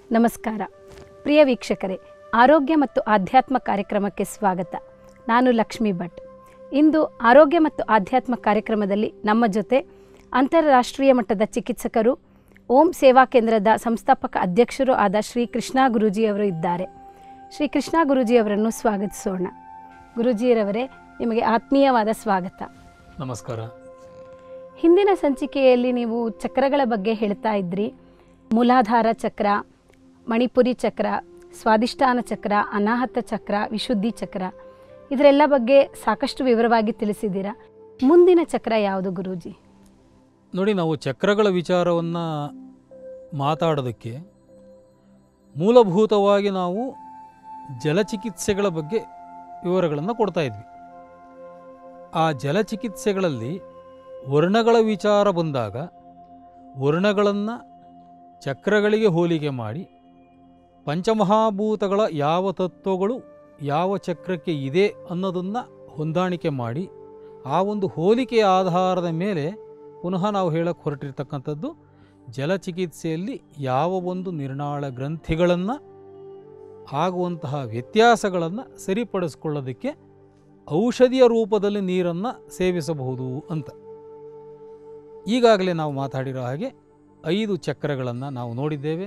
ನಮಸ್ಕಾರ ಪ್ರಿಯ ವೀಕ್ಷಕರೇ ಆರೋಗ್ಯ ಮತ್ತು ಆಧ್ಯಾತ್ಮ ಕಾರ್ಯಕ್ರಮಕ್ಕೆ ಸ್ವಾಗತ ನಾನು ಲಕ್ಷ್ಮಿ ಭಟ್ ಇಂದು ಆರೋಗ್ಯ ಮತ್ತು ಆಧ್ಯಾತ್ಮ ಕಾರ್ಯಕ್ರಮದಲ್ಲಿ ನಮ್ಮ ಜೊತೆ ಅಂತಾರಾಷ್ಟ್ರೀಯ ಮಟ್ಟದ ಚಿಕಿತ್ಸಕರು ಓಂ ಸೇವಾ ಕೇಂದ್ರದ ಸಂಸ್ಥಾಪಕ ಅಧ್ಯಕ್ಷರು ಆದ ಶ್ರೀ ಕೃಷ್ಣ ಗುರೂಜಿಯವರು ಇದ್ದಾರೆ ಶ್ರೀ ಕೃಷ್ಣ ಗುರೂಜಿಯವರನ್ನು ಸ್ವಾಗತಿಸೋಣ ಗುರೂಜಿಯರವರೇ ನಿಮಗೆ ಆತ್ಮೀಯವಾದ ಸ್ವಾಗತ ನಮಸ್ಕಾರ ಹಿಂದಿನ ಸಂಚಿಕೆಯಲ್ಲಿ ನೀವು ಚಕ್ರಗಳ ಬಗ್ಗೆ ಹೇಳ್ತಾ ಇದ್ರಿ ಮೂಲಾಧಾರ ಚಕ್ರ ಮಣಿಪುರಿ ಚಕ್ರ ಸ್ವಾದಿಷ್ಠಾನ ಚಕ್ರ ಅನಾಹತ ಚಕ್ರ ವಿಶುದ್ಧಿ ಚಕ್ರ ಇದರೆಲ್ಲ ಬಗ್ಗೆ ಸಾಕಷ್ಟು ವಿವರವಾಗಿ ತಿಳಿಸಿದ್ದೀರಾ ಮುಂದಿನ ಚಕ್ರ ಯಾವುದು ಗುರೂಜಿ ನೋಡಿ ನಾವು ಚಕ್ರಗಳ ವಿಚಾರವನ್ನು ಮಾತಾಡೋದಕ್ಕೆ ಮೂಲಭೂತವಾಗಿ ನಾವು ಜಲಚಿಕಿತ್ಸೆಗಳ ಬಗ್ಗೆ ವಿವರಗಳನ್ನು ಕೊಡ್ತಾ ಇದ್ವಿ ಆ ಜಲಚಿಕಿತ್ಸೆಗಳಲ್ಲಿ ವರ್ಣಗಳ ವಿಚಾರ ಬಂದಾಗ ವರ್ಣಗಳನ್ನು ಚಕ್ರಗಳಿಗೆ ಹೋಲಿಕೆ ಮಾಡಿ ಪಂಚಮಹಾಭೂತಗಳ ಯಾವ ತತ್ವಗಳು ಯಾವ ಚಕ್ರಕ್ಕೆ ಇದೆ ಅನ್ನೋದನ್ನು ಹೊಂದಾಣಿಕೆ ಮಾಡಿ ಆ ಒಂದು ಹೋಲಿಕೆಯ ಆಧಾರದ ಮೇಲೆ ಪುನಃ ನಾವು ಹೇಳಕ್ಕೆ ಹೊರಟಿರ್ತಕ್ಕಂಥದ್ದು ಜಲಚಿಕಿತ್ಸೆಯಲ್ಲಿ ಯಾವ ಒಂದು ನಿರ್ನಾಳ ಗ್ರಂಥಿಗಳನ್ನು ಆಗುವಂತಹ ವ್ಯತ್ಯಾಸಗಳನ್ನು ಸರಿಪಡಿಸ್ಕೊಳ್ಳೋದಕ್ಕೆ ಔಷಧಿಯ ರೂಪದಲ್ಲಿ ನೀರನ್ನು ಸೇವಿಸಬಹುದು ಅಂತ ಈಗಾಗಲೇ ನಾವು ಮಾತಾಡಿರೋ ಹಾಗೆ ಐದು ಚಕ್ರಗಳನ್ನು ನಾವು ನೋಡಿದ್ದೇವೆ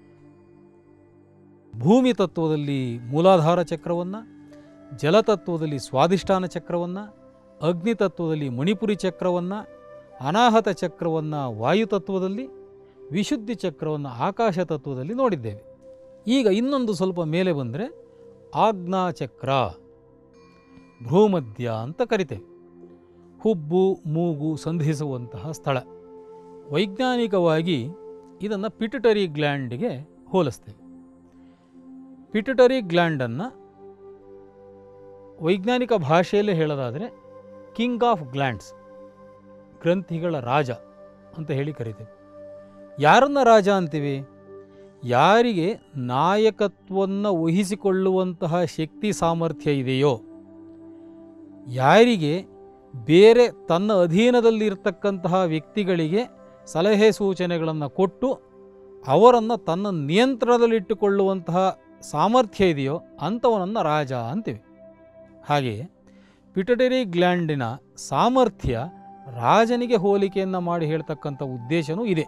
ಭೂಮಿ ತತ್ವದಲ್ಲಿ ಮೂಲಾಧಾರ ಚಕ್ರವನ್ನು ಜಲತತ್ವದಲ್ಲಿ ಸ್ವಾದಿಷ್ಠಾನ ಚಕ್ರವನ್ನು ಅಗ್ನಿ ತತ್ವದಲ್ಲಿ ಮಣಿಪುರಿ ಚಕ್ರವನ್ನು ಅನಾಹತ ಚಕ್ರವನ್ನು ವಾಯು ತತ್ವದಲ್ಲಿ ವಿಶುದ್ಧಿ ಚಕ್ರವನ್ನು ಆಕಾಶ ತತ್ವದಲ್ಲಿ ನೋಡಿದ್ದೇವೆ ಈಗ ಇನ್ನೊಂದು ಸ್ವಲ್ಪ ಮೇಲೆ ಬಂದರೆ ಆಜ್ಞಾಚಕ್ರ ಭ್ರೂಮಧ್ಯ ಅಂತ ಕರಿತೇವೆ ಹುಬ್ಬು ಮೂಗು ಸಂಧಿಸುವಂತಹ ಸ್ಥಳ ವೈಜ್ಞಾನಿಕವಾಗಿ ಇದನ್ನು ಪಿಟುಟರಿ ಗ್ಲ್ಯಾಂಡ್ಗೆ ಹೋಲಿಸ್ತೇವೆ ಪಿಟುಟರಿ ಗ್ಲ್ಯಾಂಡನ್ನು ವೈಜ್ಞಾನಿಕ ಭಾಷೆಯಲ್ಲಿ ಹೇಳೋದಾದರೆ ಕಿಂಗ್ ಆಫ್ ಗ್ಲ್ಯಾಂಡ್ಸ್ ಗ್ರಂಥಿಗಳ ರಾಜ ಅಂತ ಹೇಳಿ ಕರಿತೇವೆ ಯಾರನ್ನ ರಾಜ ಅಂತೀವಿ ಯಾರಿಗೆ ನಾಯಕತ್ವವನ್ನು ವಹಿಸಿಕೊಳ್ಳುವಂತಹ ಶಕ್ತಿ ಸಾಮರ್ಥ್ಯ ಇದೆಯೋ ಯಾರಿಗೆ ಬೇರೆ ತನ್ನ ಅಧೀನದಲ್ಲಿರ್ತಕ್ಕಂತಹ ವ್ಯಕ್ತಿಗಳಿಗೆ ಸಲಹೆ ಸೂಚನೆಗಳನ್ನು ಕೊಟ್ಟು ಅವರನ್ನು ತನ್ನ ನಿಯಂತ್ರಣದಲ್ಲಿಟ್ಟುಕೊಳ್ಳುವಂತಹ ಸಾಮರ್ಥ್ಯ ಇದೆಯೋ ಅಂಥವನನ್ನು ರಾಜ ಅಂತೀವಿ ಹಾಗೆಯೇ ಪಿಟಟರಿ ಗ್ಲ್ಯಾಂಡಿನ ಸಾಮರ್ಥ್ಯ ರಾಜನಿಗೆ ಹೋಲಿಕೆಯನ್ನು ಮಾಡಿ ಹೇಳ್ತಕ್ಕಂಥ ಉದ್ದೇಶನೂ ಇದೆ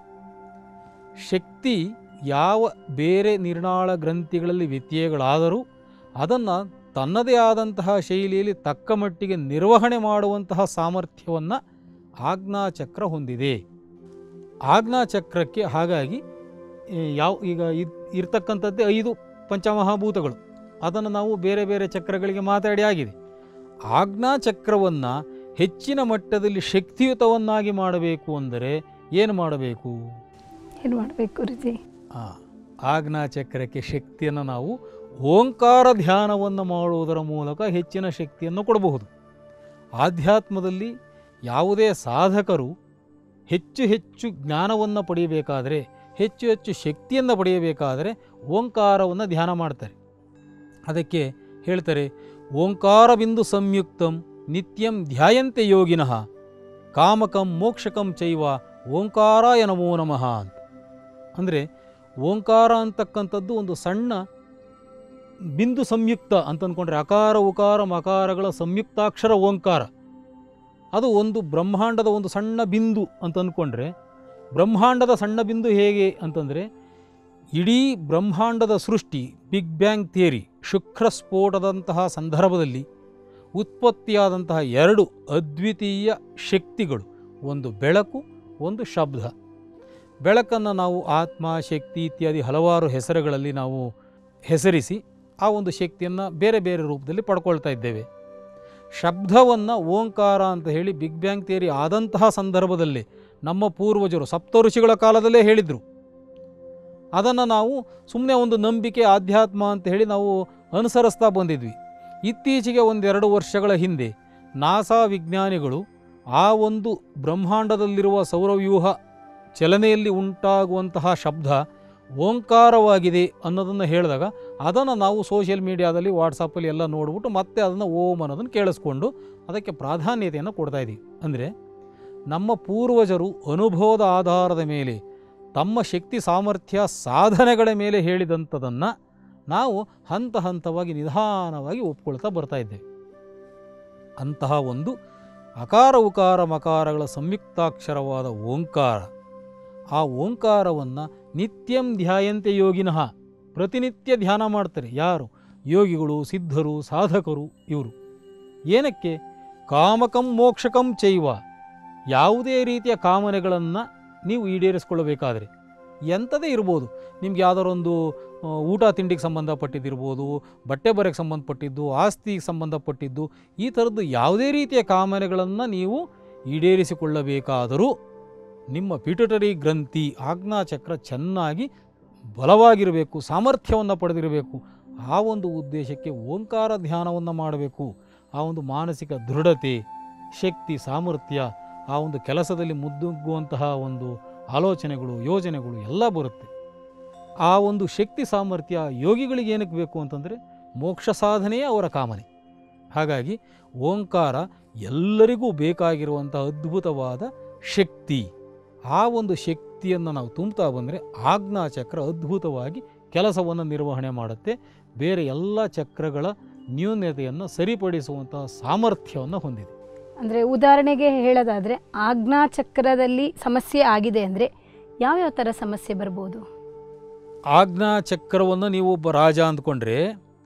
ಶಕ್ತಿ ಯಾವ ಬೇರೆ ನಿರ್ನಾಳ ಗ್ರಂಥಿಗಳಲ್ಲಿ ವ್ಯತ್ಯಯಗಳಾದರೂ ಅದನ್ನು ತನ್ನದೇ ಆದಂತಹ ಶೈಲಿಯಲ್ಲಿ ತಕ್ಕ ಮಟ್ಟಿಗೆ ನಿರ್ವಹಣೆ ಮಾಡುವಂತಹ ಸಾಮರ್ಥ್ಯವನ್ನು ಆಜ್ಞಾಚಕ್ರ ಹೊಂದಿದೆ ಆಜ್ಞಾಚಕ್ರಕ್ಕೆ ಹಾಗಾಗಿ ಈ ಯಾವ ಈಗ ಇದ್- ಇರ್ತಕ್ಕಂಥದ್ದೇ ಐದು ಪಂಚಮಹಾಭೂತಗಳು ಅದನ್ನು ನಾವು ಬೇರೆ ಬೇರೆ ಚಕ್ರಗಳಿಗೆ ಮಾತಾಡಿ ಆಗಿದೆ ಆಜ್ಞಾಚಕ್ರವನ್ನು ಹೆಚ್ಚಿನ ಮಟ್ಟದಲ್ಲಿ ಶಕ್ತಿಯುತವನ್ನಾಗಿ ಮಾಡಬೇಕು ಅಂದರೆ ಏನು ಮಾಡಬೇಕು ಏನು ಮಾಡಬೇಕು ಗುರುಜಿ ಆ, ಆಜ್ಞಾಚಕ್ರಕ್ಕೆ ಶಕ್ತಿಯನ್ನು ನಾವು ಓಂಕಾರ ಧ್ಯಾನವನ್ನು ಮಾಡುವುದರ ಮೂಲಕ ಹೆಚ್ಚಿನ ಶಕ್ತಿಯನ್ನು ಕೊಡಬಹುದು ಆಧ್ಯಾತ್ಮದಲ್ಲಿ ಯಾವುದೇ ಸಾಧಕರು ಹೆಚ್ಚು ಹೆಚ್ಚು ಜ್ಞಾನವನ್ನು ಪಡೆಯಬೇಕಾದರೆ ಹೆಚ್ಚು ಹೆಚ್ಚು ಶಕ್ತಿಯನ್ನು ಪಡೆಯಬೇಕಾದರೆ ಓಂಕಾರವನ್ನು ಧ್ಯಾನ ಮಾಡ್ತಾರೆ ಅದಕ್ಕೆ ಹೇಳ್ತಾರೆ ಓಂಕಾರ ಬಿಂದು ಸಂಯುಕ್ತಂ ನಿತ್ಯಂ ಧ್ಯಾಯಂತೆ ಯೋಗಿನಃ ಕಾಮಕಂ ಮೋಕ್ಷಕಂ ಚೈವ ಓಂಕಾರಾಯ ನಮೋ ನಮಃ ಅಂತ ಅಂದರೆ ಓಂಕಾರ ಅಂತಕ್ಕಂಥದ್ದು ಒಂದು ಸಣ್ಣ ಬಿಂದು ಸಂಯುಕ್ತ ಅಂತ ಅಂದ್ಕೊಂಡ್ರೆ ಅಕಾರ ಉಕಾರ ಮಕಾರಗಳ ಸಂಯುಕ್ತಾಕ್ಷರ ಓಂಕಾರ ಅದು ಒಂದು ಬ್ರಹ್ಮಾಂಡದ ಒಂದು ಸಣ್ಣ ಬಿಂದು ಅಂತ ಅಂದ್ಕೊಂಡ್ರೆ ಬ್ರಹ್ಮಾಂಡದ ಸಣ್ಣ ಬಿಂದು ಹೇಗೆ ಅಂತಂದರೆ ಇಡೀ ಬ್ರಹ್ಮಾಂಡದ ಸೃಷ್ಟಿ ಬಿಗ್ ಬ್ಯಾಂಗ್ ಥಿಯರಿ ಶುಕ್ರ ಸ್ಫೋಟದಂತಹ ಸಂದರ್ಭದಲ್ಲಿ ಉತ್ಪತ್ತಿಯಾದಂತಹ ಎರಡು ಅದ್ವಿತೀಯ ಶಕ್ತಿಗಳು ಒಂದು ಬೆಳಕು ಒಂದು ಶಬ್ದ ಬೆಳಕನ್ನು ನಾವು ಆತ್ಮ ಶಕ್ತಿ ಇತ್ಯಾದಿ ಹಲವಾರು ಹೆಸರುಗಳಲ್ಲಿ ನಾವು ಹೆಸರಿಸಿ ಆ ಒಂದು ಶಕ್ತಿಯನ್ನು ಬೇರೆ ಬೇರೆ ರೂಪದಲ್ಲಿ ಪಡ್ಕೊಳ್ತಾ ಇದ್ದೇವೆ ಶಬ್ದವನ್ನು ಓಂಕಾರ ಅಂತ ಹೇಳಿ ಬಿಗ್ ಬ್ಯಾಂಗ್ ಥಿಯರಿ ಆದಂತಹ ಸಂದರ್ಭದಲ್ಲಿ ನಮ್ಮ ಪೂರ್ವಜರು ಸಪ್ತಋಷಿಗಳ ಕಾಲದಲ್ಲೇ ಹೇಳಿದರು ಅದನ್ನು ನಾವು ಸುಮ್ಮನೆ ಒಂದು ನಂಬಿಕೆ ಆಧ್ಯಾತ್ಮ ಅಂತ ಹೇಳಿ ನಾವು ಅನುಸರಿಸ್ತಾ ಬಂದಿದ್ವಿ ಇತ್ತೀಚೆಗೆ ಒಂದೆರಡು ವರ್ಷಗಳ ಹಿಂದೆ ನಾಸಾ ವಿಜ್ಞಾನಿಗಳು ಆ ಒಂದು ಬ್ರಹ್ಮಾಂಡದಲ್ಲಿರುವ ಸೌರವ್ಯೂಹ ಚಲನೆಯಲ್ಲಿ ಉಂಟಾಗುವಂತಹ ಶಬ್ದ ಓಂಕಾರವಾಗಿದೆ ಅನ್ನೋದನ್ನು ಹೇಳಿದಾಗ ಅದನ್ನು ನಾವು ಸೋಷಿಯಲ್ ಮೀಡಿಯಾದಲ್ಲಿ ವಾಟ್ಸಪ್ಪಲ್ಲಿ ಎಲ್ಲ ನೋಡ್ಬಿಟ್ಟು ಮತ್ತೆ ಅದನ್ನು ಓಂ ಅನ್ನೋದನ್ನು ಕೇಳಿಸ್ಕೊಂಡು ಅದಕ್ಕೆ ಪ್ರಾಧಾನ್ಯತೆಯನ್ನು ಕೊಡ್ತಾ ಇದ್ದೀವಿ ಅಂದರೆ ನಮ್ಮ ಪೂರ್ವಜರು ಅನುಭವದ ಆಧಾರದ ಮೇಲೆ ತಮ್ಮ ಶಕ್ತಿ ಸಾಮರ್ಥ್ಯ ಸಾಧನೆಗಳ ಮೇಲೆ ಹೇಳಿದಂಥದನ್ನು ನಾವು ಹಂತ ಹಂತವಾಗಿ ನಿಧಾನವಾಗಿ ಒಪ್ಕೊಳ್ತಾ ಬರ್ತಾ ಇದ್ದೇವೆ ಅಂತಹ ಒಂದು ಅಕಾರ ಉಕಾರ ಮಕಾರಗಳ ಸಂಯುಕ್ತಾಕ್ಷರವಾದ ಓಂಕಾರ ಆ ಓಂಕಾರವನ್ನು ನಿತ್ಯಂ ಧ್ಯಾಯಂತೆ ಯೋಗಿನಃ ಪ್ರತಿನಿತ್ಯ ಧ್ಯಾನ ಮಾಡ್ತಾರೆ ಯಾರು ಯೋಗಿಗಳು ಸಿದ್ಧರು ಸಾಧಕರು ಇವರು ಏನಕ್ಕೆ ಕಾಮಕಂ ಮೋಕ್ಷಕಂ ಚೈವ ಯಾವುದೇ ರೀತಿಯ ಕಾಮನೆಗಳನ್ನು ನೀವು ಈಡೇರಿಸ್ಕೊಳ್ಳಬೇಕಾದ್ರೆ ಎಂಥದೇ ಇರ್ಬೋದು ನಿಮ್ಗೆ ಯಾವ್ದಾರೊಂದು ಆ, ಊಟ ತಿಂಡಿಗೆ ಸಂಬಂಧಪಟ್ಟಿದ್ದಿರ್ಬೋದು ಬಟ್ಟೆ ಬರೆಗೆ ಸಂಬಂಧಪಟ್ಟಿದ್ದು ಆಸ್ತಿಗೆ ಸಂಬಂಧಪಟ್ಟಿದ್ದು ಈ ಥರದ್ದು ಯಾವುದೇ ರೀತಿಯ ಕಾಮನೆಗಳನ್ನು ನೀವು ಈಡೇರಿಸಿಕೊಳ್ಳಬೇಕಾದರೂ ನಿಮ್ಮ ಪಿಟುಟರಿ ಗ್ರಂಥಿ ಆಜ್ಞಾಚಕ್ರ ಚೆನ್ನಾಗಿ ಬಲವಾಗಿರಬೇಕು ಸಾಮರ್ಥ್ಯವನ್ನು ಪಡೆದಿರಬೇಕು ಆ ಒಂದು ಉದ್ದೇಶಕ್ಕೆ ಓಂಕಾರ ಧ್ಯಾನವನ್ನು ಮಾಡಬೇಕು ಆ ಒಂದು ಮಾನಸಿಕ ದೃಢತೆ ಶಕ್ತಿ ಸಾಮರ್ಥ್ಯ ಆ ಒಂದು ಕೆಲಸದಲ್ಲಿ ಮುದ್ದುಗುವಂತಹ ಒಂದು ಆಲೋಚನೆಗಳು ಯೋಜನೆಗಳು ಎಲ್ಲ ಬರುತ್ತೆ ಆ ಒಂದು ಶಕ್ತಿ ಸಾಮರ್ಥ್ಯ ಯೋಗಿಗಳಿಗೆ ಏನಕ್ಕೆ ಬೇಕು ಅಂತಂದರೆ ಮೋಕ್ಷ ಸಾಧನೆಯೇ ಅವರ ಕಾಮನೆ ಹಾಗಾಗಿ ಓಂಕಾರ ಎಲ್ಲರಿಗೂ ಬೇಕಾಗಿರುವಂಥ ಅದ್ಭುತವಾದ ಶಕ್ತಿ ಆ ಒಂದು ಶಕ್ತಿಯನ್ನು ನಾವು ತುಂಬ್ತಾ ಬಂದರೆ ಆಜ್ಞಾಚಕ್ರ ಅದ್ಭುತವಾಗಿ ಕೆಲಸವನ್ನು ನಿರ್ವಹಣೆ ಮಾಡುತ್ತೆ ಬೇರೆ ಎಲ್ಲ ಚಕ್ರಗಳ ನ್ಯೂನ್ಯತೆಯನ್ನು ಸರಿಪಡಿಸುವಂತಹ ಸಾಮರ್ಥ್ಯವನ್ನು ಹೊಂದಿದೆ ಅಂದರೆ ಉದಾಹರಣೆಗೆ ಹೇಳೋದಾದರೆ ಆಜ್ಞಾ ಚಕ್ರದಲ್ಲಿ ಸಮಸ್ಯೆ ಆಗಿದೆ ಅಂದರೆ ಯಾವ್ಯಾವ ಥರ ಸಮಸ್ಯೆ ಬರ್ಬೋದು ಆಜ್ಞಾ ಚಕ್ರವನ್ನು ನೀವು ಒಬ್ಬ ರಾಜ ಅಂದ್ಕೊಂಡ್ರೆ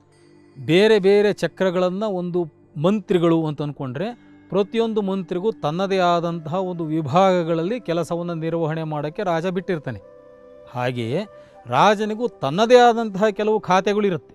ಬೇರೆ ಬೇರೆ ಚಕ್ರಗಳನ್ನು ಒಂದು ಮಂತ್ರಿಗಳು ಅಂತ ಅಂದ್ಕೊಂಡ್ರೆ ಪ್ರತಿಯೊಂದು ಮಂತ್ರಿಗೂ ತನ್ನದೇ ಆದಂತಹ ಒಂದು ವಿಭಾಗಗಳಲ್ಲಿ ಕೆಲಸವನ್ನು ನಿರ್ವಹಣೆ ಮಾಡೋಕ್ಕೆ ರಾಜ ಬಿಟ್ಟಿರ್ತಾನೆ ಹಾಗೆಯೇ ರಾಜನಿಗೂ ತನ್ನದೇ ಆದಂತಹ ಕೆಲವು ಖಾತೆಗಳಿರುತ್ತೆ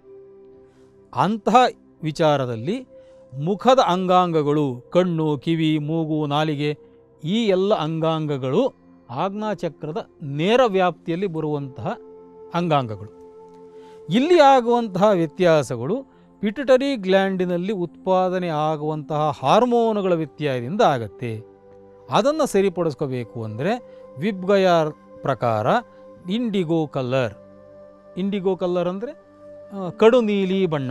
ಅಂತಹ ವಿಚಾರದಲ್ಲಿ ಮುಖದ ಅಂಗಾಂಗಗಳು ಕಣ್ಣು ಕಿವಿ ಮೂಗು ನಾಲಿಗೆ ಈ ಎಲ್ಲ ಅಂಗಾಂಗಗಳು ಆಜ್ಞಾಚಕ್ರದ ನೇರ ವ್ಯಾಪ್ತಿಯಲ್ಲಿ ಬರುವಂತಹ ಅಂಗಾಂಗಗಳು ಇಲ್ಲಿ ಆಗುವಂತಹ ವ್ಯತ್ಯಾಸಗಳು ಪಿಟುಟರಿ ಗ್ಲ್ಯಾಂಡಿನಲ್ಲಿ ಉತ್ಪಾದನೆ ಆಗುವಂತಹ ಹಾರ್ಮೋನುಗಳ ವ್ಯತ್ಯಾಸದಿಂದ ಆಗತ್ತೆ ಅದನ್ನು ಸರಿಪಡಿಸ್ಕೋಬೇಕು ಅಂದರೆ ವಿಬ್ಗಯಾರ್ ಪ್ರಕಾರ ಇಂಡಿಗೋ ಕಲ್ಲರ್ ಇಂಡಿಗೋ ಕಲ್ಲರ್ ಅಂದರೆ ಕಡು ನೀಲಿ ಬಣ್ಣ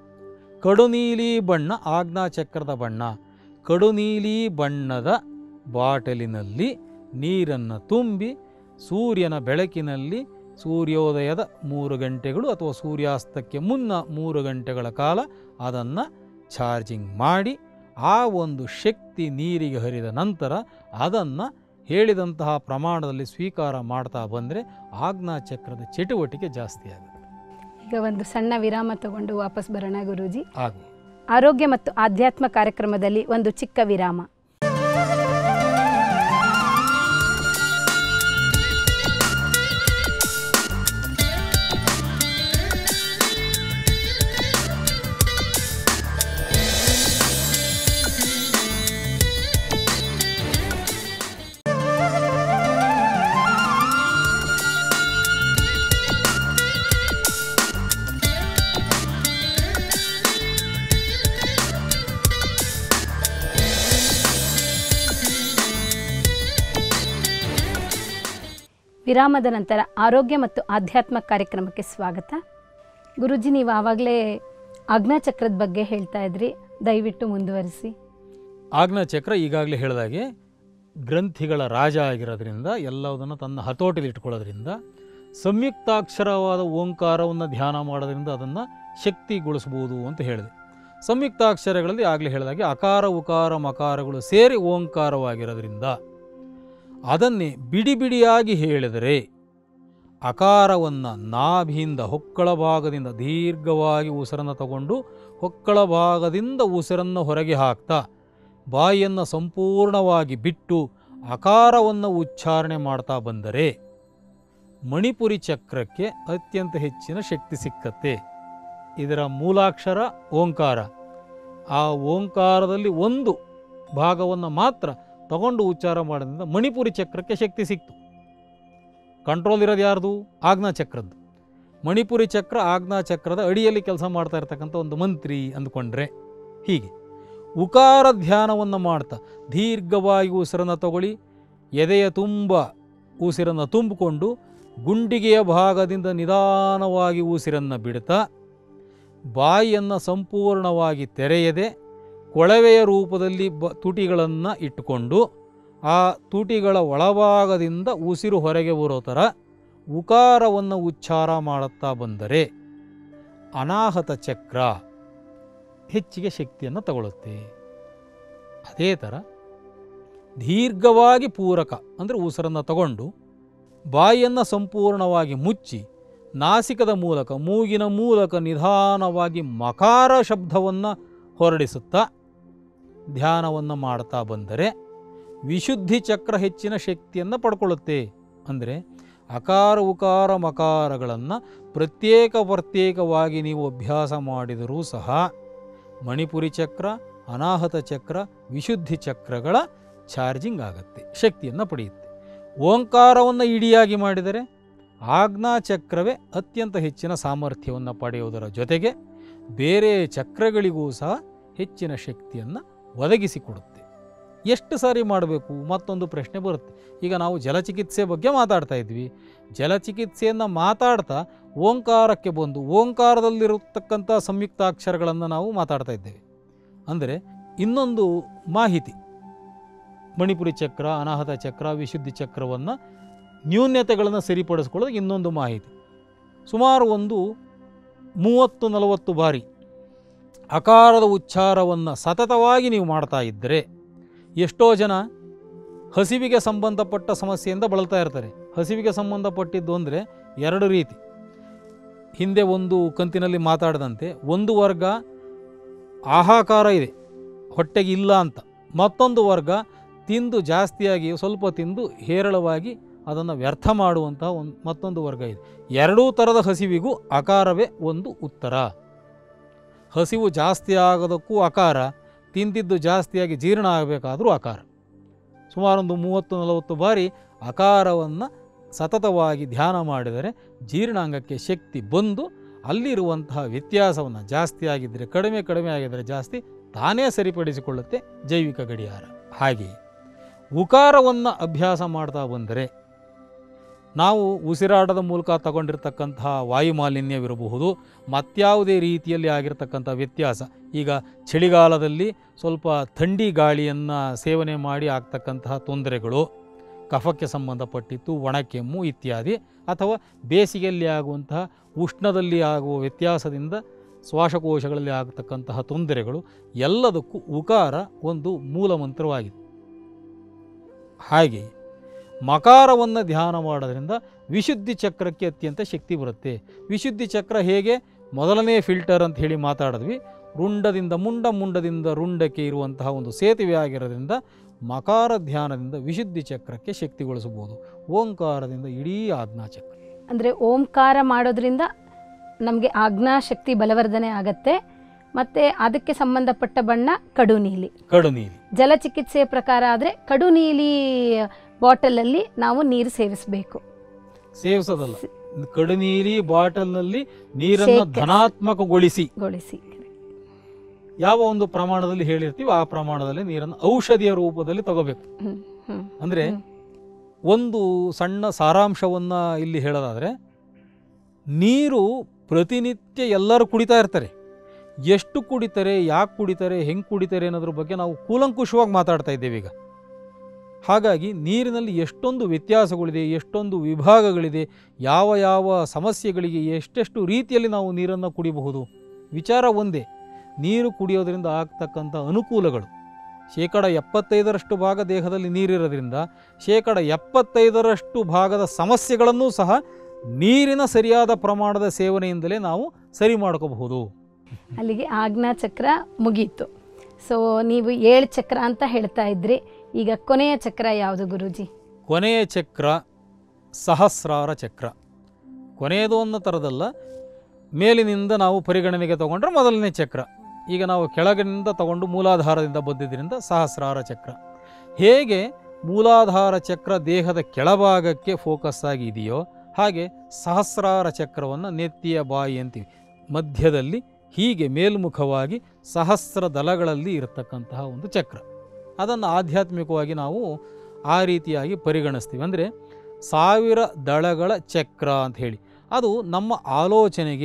ಕಡು ನೀಲಿ ಬಣ್ಣ ಆಜ್ಞಾಚಕ್ರದ ಬಣ್ಣ ಕಡು ನೀಲಿ ಬಣ್ಣದ ಬಾಟಲಿನಲ್ಲಿ ನೀರನ್ನು ತುಂಬಿ ಸೂರ್ಯನ ಬೆಳಕಿನಲ್ಲಿ ಸೂರ್ಯೋದಯದ ಮೂರು ಗಂಟೆಗಳು ಅಥವಾ ಸೂರ್ಯಾಸ್ತಕ್ಕೆ ಮುನ್ನ ಮೂರು ಗಂಟೆಗಳ ಕಾಲ ಅದನ್ನು ಚಾರ್ಜಿಂಗ್ ಮಾಡಿ ಆ ಒಂದು ಶಕ್ತಿ ನೀರಿಗೆ ಹರಿದ ನಂತರ ಅದನ್ನು ಹೇಳಿದಂತಹ ಪ್ರಮಾಣದಲ್ಲಿ ಸ್ವೀಕಾರ ಮಾಡ್ತಾ ಬಂದರೆ ಆಜ್ಞಾಚಕ್ರದ ಚಟುವಟಿಕೆ ಜಾಸ್ತಿ ಆಗುತ್ತೆ ಈಗ ಒಂದು ಸಣ್ಣ ವಿರಾಮ ತಗೊಂಡು ವಾಪಸ್ ಬರೋಣ ಗುರೂಜಿ ಆಗು ಆರೋಗ್ಯ ಮತ್ತು ಆಧ್ಯಾತ್ಮ ಕಾರ್ಯಕ್ರಮದಲ್ಲಿ ಒಂದು ಚಿಕ್ಕ ವಿರಾಮ ವಿರಾಮದ ನಂತರ ಆರೋಗ್ಯ ಮತ್ತು ಆಧ್ಯಾತ್ಮ ಕಾರ್ಯಕ್ರಮಕ್ಕೆ ಸ್ವಾಗತ ಗುರುಜಿ ನೀವು ಆವಾಗಲೇ ಆಜ್ಞಾಚಕ್ರದ ಬಗ್ಗೆ ಹೇಳ್ತಾ ಇದ್ರಿ ದಯವಿಟ್ಟು ಮುಂದುವರಿಸಿ ಆಜ್ಞಾಚಕ್ರ ಈಗಾಗಲೇ ಹೇಳಿದಾಗೆ ಗ್ರಂಥಿಗಳ ರಾಜ ಆಗಿರೋದ್ರಿಂದ ಎಲ್ಲದನ್ನು ತನ್ನ ಹತೋಟಿಲಿ ಇಟ್ಕೊಳ್ಳೋದ್ರಿಂದ ಸಂಯುಕ್ತಾಕ್ಷರವಾದ ಓಂಕಾರವನ್ನು ಧ್ಯಾನ ಮಾಡೋದ್ರಿಂದ ಅದನ್ನು ಶಕ್ತಿಗೊಳಿಸ್ಬೋದು ಅಂತ ಹೇಳಿದೆ ಸಂಯುಕ್ತಾಕ್ಷರಗಳಲ್ಲಿ ಆಗಲೇ ಹೇಳಿದಾಗೆ ಅಕಾರ ಉಕಾರ ಮಕಾರಗಳು ಸೇರಿ ಓಂಕಾರವಾಗಿರೋದ್ರಿಂದ ಅದನ್ನೇ ಬಿಡಿ ಬಿಡಿಯಾಗಿ ಹೇಳಿದರೆ ಅಕಾರವನ್ನು ನಾಭಿಯಿಂದ ಹೊಕ್ಕಳ ಭಾಗದಿಂದ ದೀರ್ಘವಾಗಿ ಉಸಿರನ್ನು ತಗೊಂಡು ಹೊಕ್ಕಳ ಭಾಗದಿಂದ ಉಸಿರನ್ನು ಹೊರಗೆ ಹಾಕ್ತಾ ಬಾಯಿಯನ್ನು ಸಂಪೂರ್ಣವಾಗಿ ಬಿಟ್ಟು ಅಕಾರವನ್ನು ಉಚ್ಚಾರಣೆ ಮಾಡ್ತಾ ಬಂದರೆ ಮಣಿಪುರಿ ಚಕ್ರಕ್ಕೆ ಅತ್ಯಂತ ಹೆಚ್ಚಿನ ಶಕ್ತಿ ಸಿಕ್ಕತ್ತೆ ಇದರ ಮೂಲಾಕ್ಷರ ಓಂಕಾರ ಆ ಓಂಕಾರದಲ್ಲಿ ಒಂದು ಭಾಗವನ್ನು ಮಾತ್ರ ತಗೊಂಡು ಉಚ್ಚಾರ ಮಾಡೋದ್ರಿಂದ ಮಣಿಪುರಿ ಚಕ್ರಕ್ಕೆ ಶಕ್ತಿ ಸಿಕ್ತು ಕಂಟ್ರೋಲ್ ಇರೋದು ಯಾರ್ದು ಆಜ್ಞಾ ಚಕ್ರದ್ದು ಮಣಿಪುರಿ ಚಕ್ರ ಆಜ್ಞಾ ಚಕ್ರದ ಅಡಿಯಲ್ಲಿ ಕೆಲಸ ಮಾಡ್ತಾ ಇರ್ತಕ್ಕಂಥ ಒಂದು ಮಂತ್ರಿ ಅಂದ್ಕೊಂಡ್ರೆ ಹೀಗೆ ಉಕಾರ ಧ್ಯಾನವನ್ನು ಮಾಡ್ತಾ ದೀರ್ಘವಾಗಿ ಉಸಿರನ್ನು ತಗೊಳ್ಳಿ ಎದೆಯ ತುಂಬ ಉಸಿರನ್ನು ತುಂಬಿಕೊಂಡು ಗುಂಡಿಗೆಯ ಭಾಗದಿಂದ ನಿಧಾನವಾಗಿ ಉಸಿರನ್ನು ಬಿಡ್ತಾ ಬಾಯಿಯನ್ನು ಸಂಪೂರ್ಣವಾಗಿ ತೆರೆಯದೆ ಕೊಳವೆಯ ರೂಪದಲ್ಲಿ ಬ ತುಟಿಗಳನ್ನು ಇಟ್ಟುಕೊಂಡು ಆ ತುಟಿಗಳ ಒಳಭಾಗದಿಂದ ಉಸಿರು ಹೊರಗೆ ಬರೋ ಥರ ಉಕಾರವನ್ನು ಉಚ್ಚಾರ ಮಾಡುತ್ತಾ ಬಂದರೆ ಅನಾಹತ ಚಕ್ರ ಹೆಚ್ಚಿಗೆ ಶಕ್ತಿಯನ್ನು ತಗೊಳ್ಳುತ್ತೆ ಅದೇ ಥರ ದೀರ್ಘವಾಗಿ ಪೂರಕ ಅಂದರೆ ಉಸಿರನ್ನು ತಗೊಂಡು ಬಾಯಿಯನ್ನು ಸಂಪೂರ್ಣವಾಗಿ ಮುಚ್ಚಿ ನಾಸಿಕದ ಮೂಲಕ ಮೂಗಿನ ಮೂಲಕ ನಿಧಾನವಾಗಿ ಮಕಾರ ಶಬ್ದವನ್ನು ಹೊರಡಿಸುತ್ತಾ ಧ್ಯಾನವನ್ನು ಮಾಡ್ತಾ ಬಂದರೆ ವಿಶುದ್ಧಿ ಚಕ್ರ ಹೆಚ್ಚಿನ ಶಕ್ತಿಯನ್ನು ಪಡ್ಕೊಳ್ಳುತ್ತೆ ಅಂದರೆ ಅಕಾರ ಉಕಾರ ಮಕಾರಗಳನ್ನು ಪ್ರತ್ಯೇಕ ಪ್ರತ್ಯೇಕವಾಗಿ ನೀವು ಅಭ್ಯಾಸ ಮಾಡಿದರೂ ಸಹ ಮಣಿಪುರಿ ಚಕ್ರ ಅನಾಹತ ಚಕ್ರ ವಿಶುದ್ಧಿ ಚಕ್ರಗಳ ಚಾರ್ಜಿಂಗ್ ಆಗುತ್ತೆ ಶಕ್ತಿಯನ್ನು ಪಡೆಯುತ್ತೆ ಓಂಕಾರವನ್ನು ಇಡಿಯಾಗಿ ಮಾಡಿದರೆ ಆಜ್ಞಾ ಚಕ್ರವೇ ಅತ್ಯಂತ ಹೆಚ್ಚಿನ ಸಾಮರ್ಥ್ಯವನ್ನು ಪಡೆಯುವುದರ ಜೊತೆಗೆ ಬೇರೆ ಚಕ್ರಗಳಿಗೂ ಸಹ ಹೆಚ್ಚಿನ ಶಕ್ತಿಯನ್ನು ಒದಗಿಸಿಕೊಡುತ್ತೆ ಎಷ್ಟು ಸಾರಿ ಮಾಡಬೇಕು ಮತ್ತೊಂದು ಪ್ರಶ್ನೆ ಬರುತ್ತೆ ಈಗ ನಾವು ಜಲಚಿಕಿತ್ಸೆ ಬಗ್ಗೆ ಮಾತಾಡ್ತಾ ಇದ್ವಿ ಜಲಚಿಕಿತ್ಸೆಯನ್ನು ಮಾತಾಡ್ತಾ ಓಂಕಾರಕ್ಕೆ ಬಂದು ಓಂಕಾರದಲ್ಲಿರತಕ್ಕಂಥ ಸಂಯುಕ್ತಾಕ್ಷರಗಳನ್ನು ನಾವು ಮಾತಾಡ್ತಾ ಇದ್ದೇವೆ ಅಂದರೆ ಇನ್ನೊಂದು ಮಾಹಿತಿ ಮಣಿಪುರಿ ಚಕ್ರ ಅನಾಹತ ಚಕ್ರ ವಿಶುದ್ಧಿ ಚಕ್ರವನ್ನು ನ್ಯೂನ್ಯತೆಗಳನ್ನು ಸರಿಪಡಿಸ್ಕೊಳ್ಳೋದು ಇನ್ನೊಂದು ಮಾಹಿತಿ ಸುಮಾರು ಒಂದು ಮೂವತ್ತು ನಲವತ್ತು ಬಾರಿ ಅಕಾರದ ಉಚ್ಚಾರವನ್ನು ಸತತವಾಗಿ ನೀವು ಮಾಡ್ತಾ ಇದ್ದರೆ ಎಷ್ಟೋ ಜನ ಹಸಿವಿಗೆ ಸಂಬಂಧಪಟ್ಟ ಸಮಸ್ಯೆಯಿಂದ ಬಳಲ್ತಾ ಇರ್ತಾರೆ ಹಸಿವಿಗೆ ಸಂಬಂಧಪಟ್ಟಿದ್ದು ಅಂದರೆ ಎರಡು ರೀತಿ ಹಿಂದೆ ಒಂದು ಕಂತಿನಲ್ಲಿ ಮಾತಾಡದಂತೆ ಒಂದು ವರ್ಗ ಆಹಾಕಾರ ಇದೆ ಹೊಟ್ಟೆಗೆ ಇಲ್ಲ ಅಂತ ಮತ್ತೊಂದು ವರ್ಗ ತಿಂದು ಜಾಸ್ತಿಯಾಗಿ ಸ್ವಲ್ಪ ತಿಂದು ಹೇರಳವಾಗಿ ಅದನ್ನು ವ್ಯರ್ಥ ಮಾಡುವಂತಹ ಒಂದು ಮತ್ತೊಂದು ವರ್ಗ ಇದೆ ಎರಡೂ ಥರದ ಹಸಿವಿಗೂ ಅಕಾರವೇ ಒಂದು ಉತ್ತರ ಹಸಿವು ಜಾಸ್ತಿ ಆಗೋದಕ್ಕೂ ಅಕಾರ ತಿಂದಿದ್ದು ಜಾಸ್ತಿಯಾಗಿ ಜೀರ್ಣ ಆಗಬೇಕಾದರೂ ಅಕಾರ ಸುಮಾರೊಂದು ಮೂವತ್ತು ನಲವತ್ತು ಬಾರಿ ಅಕಾರವನ್ನು ಸತತವಾಗಿ ಧ್ಯಾನ ಮಾಡಿದರೆ ಜೀರ್ಣಾಂಗಕ್ಕೆ ಶಕ್ತಿ ಬಂದು ಅಲ್ಲಿರುವಂತಹ ವ್ಯತ್ಯಾಸವನ್ನು ಜಾಸ್ತಿ ಆಗಿದ್ದರೆ ಕಡಿಮೆ ಕಡಿಮೆ ಆಗಿದ್ದರೆ ಜಾಸ್ತಿ ತಾನೇ ಸರಿಪಡಿಸಿಕೊಳ್ಳುತ್ತೆ ಜೈವಿಕ ಗಡಿಯಾರ ಹಾಗೆಯೇ ಉಕಾರವನ್ನು ಅಭ್ಯಾಸ ಮಾಡ್ತಾ ಬಂದರೆ ನಾವು ಉಸಿರಾಟದ ಮೂಲಕ ತಗೊಂಡಿರ್ತಕ್ಕಂತಹ ವಾಯುಮಾಲಿನ್ಯವಿರಬಹುದು ಮತ್ಯಾವುದೇ ರೀತಿಯಲ್ಲಿ ಆಗಿರ್ತಕ್ಕಂಥ ವ್ಯತ್ಯಾಸ ಈಗ ಚಳಿಗಾಲದಲ್ಲಿ ಸ್ವಲ್ಪ ಥಂಡಿ ಗಾಳಿಯನ್ನು ಸೇವನೆ ಮಾಡಿ ಆಗ್ತಕ್ಕಂತಹ ತೊಂದರೆಗಳು ಕಫಕ್ಕೆ ಸಂಬಂಧಪಟ್ಟಿತ್ತು ಒಣಕೆಮ್ಮು ಇತ್ಯಾದಿ ಅಥವಾ ಬೇಸಿಗೆಯಲ್ಲಿ ಆಗುವಂತಹ ಉಷ್ಣದಲ್ಲಿ ಆಗುವ ವ್ಯತ್ಯಾಸದಿಂದ ಶ್ವಾಸಕೋಶಗಳಲ್ಲಿ ಆಗತಕ್ಕಂತಹ ತೊಂದರೆಗಳು ಎಲ್ಲದಕ್ಕೂ ಉಕಾರ ಒಂದು ಮೂಲ ಮಂತ್ರವಾಗಿದೆ ಹಾಗೆ ಮಕಾರವನ್ನು ಧ್ಯಾನ ಮಾಡೋದ್ರಿಂದ ವಿಶುದ್ಧಿ ಚಕ್ರಕ್ಕೆ ಅತ್ಯಂತ ಶಕ್ತಿ ಬರುತ್ತೆ ವಿಶುದ್ಧಿ ಚಕ್ರ ಹೇಗೆ ಮೊದಲನೇ ಫಿಲ್ಟರ್ ಅಂತ ಹೇಳಿ ಮಾತಾಡಿದ್ವಿ ರುಂಡದಿಂದ ಮುಂಡ ಮುಂಡದಿಂದ ರುಂಡಕ್ಕೆ ಇರುವಂತಹ ಒಂದು ಸೇತುವೆ ಆಗಿರೋದ್ರಿಂದ ಮಕಾರ ಧ್ಯಾನದಿಂದ ವಿಶುದ್ಧಿ ಚಕ್ರಕ್ಕೆ ಶಕ್ತಿಗೊಳಿಸಬಹುದು ಓಂಕಾರದಿಂದ ಇಡೀ ಆಜ್ಞಾ ಚಕ್ರ ಅಂದರೆ ಓಂಕಾರ ಮಾಡೋದ್ರಿಂದ ನಮಗೆ ಆಜ್ಞಾ ಶಕ್ತಿ ಬಲವರ್ಧನೆ ಆಗತ್ತೆ ಮತ್ತು ಅದಕ್ಕೆ ಸಂಬಂಧಪಟ್ಟ ಬಣ್ಣ ಕಡು ನೀಲಿ ಕಡು ನೀಲಿ ಜಲಚಿಕಿತ್ಸೆಯ ಪ್ರಕಾರ ಆದರೆ ಕಡು ನೀಲಿ ಬಾಟಲಲ್ಲಿ ನಾವು ನೀರು ಸೇವಿಸಬೇಕು ಸೇವಿಸೋದಲ್ಲ ಕಡು ನೀಲಿ ಬಾಟಲ್ನಲ್ಲಿ ನೀರನ್ನು ಶೇಖ- ಧನಾತ್ಮಕಗೊಳಿಸಿ ಗೊಳಿಸಿ ಯಾವ ಒಂದು ಪ್ರಮಾಣದಲ್ಲಿ ಹೇಳಿರ್ತೀವಿ ಆ ಪ್ರಮಾಣದಲ್ಲಿ ನೀರನ್ನು ಔಷಧಿಯ ರೂಪದಲ್ಲಿ ತಗೋಬೇಕು ಹ್ಮ್, ಹ್ಮ್, ಅಂದರೆ ಹ್ಮ್. ಒಂದು ಸಣ್ಣ ಸಾರಾಂಶವನ್ನು ಇಲ್ಲಿ ಹೇಳೋದಾದರೆ ನೀರು ಪ್ರತಿನಿತ್ಯ ಎಲ್ಲರೂ ಕುಡಿತಾ ಇರ್ತಾರೆ ಎಷ್ಟು ಕುಡಿತಾರೆ ಯಾಕೆ ಕುಡಿತಾರೆ ಹೆಂಗೆ ಕುಡಿತಾರೆ ಅನ್ನೋದ್ರ ಬಗ್ಗೆ ನಾವು ಕೂಲಂಕುಷವಾಗಿ ಮಾತಾಡ್ತಾ ಇದ್ದೇವೆ ಈಗ ಹಾಗಾಗಿ ನೀರಿನಲ್ಲಿ ಎಷ್ಟೊಂದು ವ್ಯತ್ಯಾಸಗಳಿದೆ ಎಷ್ಟೊಂದು ವಿಭಾಗಗಳಿದೆ ಯಾವ ಯಾವ ಸಮಸ್ಯೆಗಳಿಗೆ ಎಷ್ಟೆಷ್ಟು ರೀತಿಯಲ್ಲಿ ನಾವು ನೀರನ್ನು ಕುಡಿಬಹುದು ವಿಚಾರ ಒಂದೇ ನೀರು ಕುಡಿಯೋದ್ರಿಂದ ಆಗ್ತಕ್ಕಂಥ ಅನುಕೂಲಗಳು ಶೇಕಡ ಎಪ್ಪತ್ತೈದರಷ್ಟು ಭಾಗ ದೇಹದಲ್ಲಿ ನೀರಿರೋದ್ರಿಂದ ಶೇಕಡ ಎಪ್ಪತ್ತೈದರಷ್ಟು ಭಾಗದ ಸಮಸ್ಯೆಗಳನ್ನೂ ಸಹ ನೀರಿನ ಸರಿಯಾದ ಪ್ರಮಾಣದ ಸೇವನೆಯಿಂದಲೇ ನಾವು ಸರಿ ಮಾಡ್ಕೋಬಹುದು ಅಲ್ಲಿಗೆ ಆಜ್ಞಾ ಚಕ್ರ ಮುಗೀತು ಸೊ ನೀವು ಏಳು ಚಕ್ರ ಅಂತ ಹೇಳ್ತಾ ಇದ್ರಿ ಈಗ ಕೊನೆಯ ಚಕ್ರ ಯಾವುದು ಗುರೂಜಿ ಕೊನೆಯ ಚಕ್ರ ಸಹಸ್ರಾರ ಚಕ್ರ ಕೊನೆಯದು ಅನ್ನೋ ಥರದಲ್ಲ ಮೇಲಿನಿಂದ ನಾವು ಪರಿಗಣನೆಗೆ ತಗೊಂಡ್ರೆ ಮೊದಲನೇ ಚಕ್ರ ಈಗ ನಾವು ಕೆಳಗಿನಿಂದ ತಗೊಂಡು ಮೂಲಾಧಾರದಿಂದ ಬಂದಿದ್ದರಿಂದ ಸಹಸ್ರಾರ ಚಕ್ರ ಹೇಗೆ ಮೂಲಾಧಾರ ಚಕ್ರ ದೇಹದ ಕೆಳಭಾಗಕ್ಕೆ ಫೋಕಸ್ ಆಗಿ ಇದೆಯೋ ಹಾಗೆ ಸಹಸ್ರಾರ ಚಕ್ರವನ್ನು ನೆತ್ತಿಯ ಬಾಯಿ ಅಂತೀವಿ ಮಧ್ಯದಲ್ಲಿ ಹೀಗೆ ಮೇಲ್ಮುಖವಾಗಿ ಸಹಸ್ರ ದಳಗಳಲ್ಲಿ ಇರತಕ್ಕಂತಹ ಒಂದು ಚಕ್ರ ಅದನ್ನು ಆಧ್ಯಾತ್ಮಿಕವಾಗಿ ನಾವು ಆ ರೀತಿಯಾಗಿ ಪರಿಗಣಿಸ್ತೀವಿ ಅಂದರೆ ಸಾವಿರ ದಳಗಳ ಚಕ್ರ ಅಂತ ಹೇಳಿ ಅದು ನಮ್ಮ ಆಲೋಚನೆಗೆ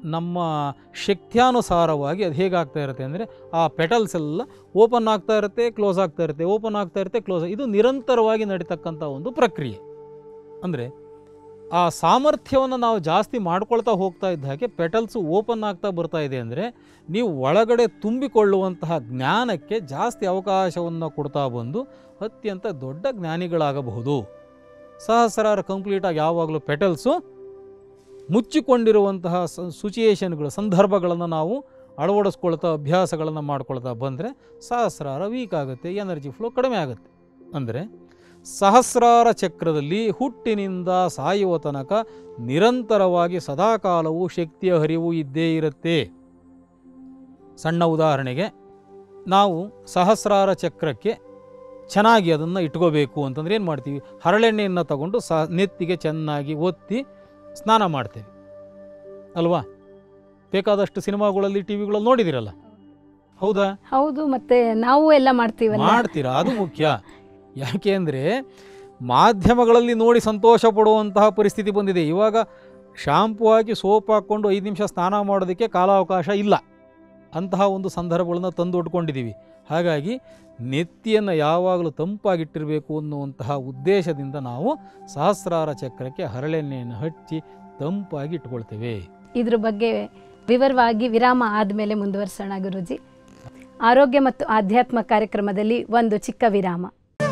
ನಮ್ಮ ಶಕ್ತ್ಯಾನುಸಾರವಾಗಿ ಅದು ಹೇಗಾಗ್ತಾ ಇರುತ್ತೆ ಅಂದರೆ ಆ ಪೆಟಲ್ಸ್ ಎಲ್ಲ ಓಪನ್ ಆಗ್ತಾ ಇರುತ್ತೆ ಕ್ಲೋಸ್ ಆಗ್ತಾ ಇರುತ್ತೆ ಓಪನ್ ಆಗ್ತಾ ಇರುತ್ತೆ ಕ್ಲೋಸ್ ಇದು ನಿರಂತರವಾಗಿ ನಡೀತಕ್ಕಂಥ ಒಂದು ಪ್ರಕ್ರಿಯೆ ಅಂದರೆ ಆ ಸಾಮರ್ಥ್ಯವನ್ನು ನಾವು ಜಾಸ್ತಿ ಮಾಡ್ಕೊಳ್ತಾ ಹೋಗ್ತಾ ಇದ್ದ ಹಾಗೆ ಪೆಟಲ್ಸು ಓಪನ್ ಆಗ್ತಾ ಬರ್ತಾ ಇದೆ ಅಂದರೆ ನೀವು ಒಳಗಡೆ ತುಂಬಿಕೊಳ್ಳುವಂತಹ ಜ್ಞಾನಕ್ಕೆ ಜಾಸ್ತಿ ಅವಕಾಶವನ್ನು ಕೊಡ್ತಾ ಬಂದು ಅತ್ಯಂತ ದೊಡ್ಡ ಜ್ಞಾನಿಗಳಾಗಬಹುದು ಸಹಸ್ರಾರ ಕಂಪ್ಲೀಟಾಗಿ ಯಾವಾಗಲೂ ಪೆಟಲ್ಸು ಮುಚ್ಚಿಕೊಂಡಿರುವಂತಹ ಸಿಚುಯೇಷನ್ಗಳು ಸಂದರ್ಭಗಳನ್ನು ನಾವು ಅಳವಡಿಸ್ಕೊಳ್ತಾ ಅಭ್ಯಾಸಗಳನ್ನು ಮಾಡ್ಕೊಳ್ತಾ ಬಂದರೆ ಸಹಸ್ರಾರ ವೀಕ್ ಆಗುತ್ತೆ ಎನರ್ಜಿ ಫ್ಲೋ ಕಡಿಮೆ ಆಗುತ್ತೆ ಅಂದರೆ ಸಹಸ್ರಾರ ಚಕ್ರದಲ್ಲಿ ಹುಟ್ಟಿನಿಂದ ಸಾಯುವ ತನಕ ನಿರಂತರವಾಗಿ ಸದಾಕಾಲವೂ ಶಕ್ತಿಯ ಹರಿವು ಇದ್ದೇ ಇರುತ್ತೆ ಸಣ್ಣ ಉದಾಹರಣೆಗೆ ನಾವು ಸಹಸ್ರಾರ ಚಕ್ರಕ್ಕೆ ಚೆನ್ನಾಗಿ ಅದನ್ನು ಇಟ್ಕೋಬೇಕು ಅಂತಂದ್ರೆ ಏನು ಮಾಡ್ತೀವಿ ಹರಳೆಣ್ಣೆಯನ್ನು ತಗೊಂಡು ಸಹ ನೆತ್ತಿಗೆ ಚೆನ್ನಾಗಿ ಒತ್ತಿ ಸ್ನಾನ ಮಾಡ್ತೇವೆ ಅಲ್ವಾ ಬೇಕಾದಷ್ಟು ಸಿನಿಮಾಗಳಲ್ಲಿ ಟಿ ವಿಗಳಲ್ಲಿ ನೋಡಿದಿರಲ್ಲ ಹೌದಾ ಹೌದು ಮತ್ತೆ ನಾವು ಎಲ್ಲ ಮಾಡ್ತೀವಲ್ಲ ಮಾಡ್ತೀರಾ ಅದು ಮುಖ್ಯ ಯಾಕೆ ಅಂದರೆ ಮಾಧ್ಯಮಗಳಲ್ಲಿ ನೋಡಿ ಸಂತೋಷ ಪಡುವಂತಹ ಪರಿಸ್ಥಿತಿ ಬಂದಿದೆ ಇವಾಗ ಶಾಂಪು ಹಾಕಿ ಸೋಪ್ ಹಾಕ್ಕೊಂಡು ಐದು ನಿಮಿಷ ಸ್ನಾನ ಮಾಡೋದಕ್ಕೆ ಕಾಲಾವಕಾಶ ಇಲ್ಲ ಅಂತಹ ಒಂದು ಸಂದರ್ಭಗಳನ್ನು ತಂದು ಉಟ್ಕೊಂಡಿದ್ದೀವಿ ಹಾಗಾಗಿ ನೆತ್ತಿಯನ್ನು ಯಾವಾಗಲೂ ತಂಪಾಗಿಟ್ಟಿರಬೇಕು ಅನ್ನುವಂತಹ ಉದ್ದೇಶದಿಂದ ನಾವು ಸಹಸ್ರಾರ ಚಕ್ರಕ್ಕೆ ಹರಳೆಣ್ಣೆಯನ್ನು ಹಚ್ಚಿ ತಂಪಾಗಿ ಇಟ್ಕೊಳ್ತೇವೆ ಇದ್ರ ಬಗ್ಗೆ ವಿವರವಾಗಿ ವಿರಾಮ ಆದಮೇಲೆ ಮುಂದುವರಿಸೋಣ ಗುರುಜಿ ಆರೋಗ್ಯ ಮತ್ತು ಆಧ್ಯಾತ್ಮ ಕಾರ್ಯಕ್ರಮದಲ್ಲಿ ಒಂದು ಚಿಕ್ಕ ವಿರಾಮ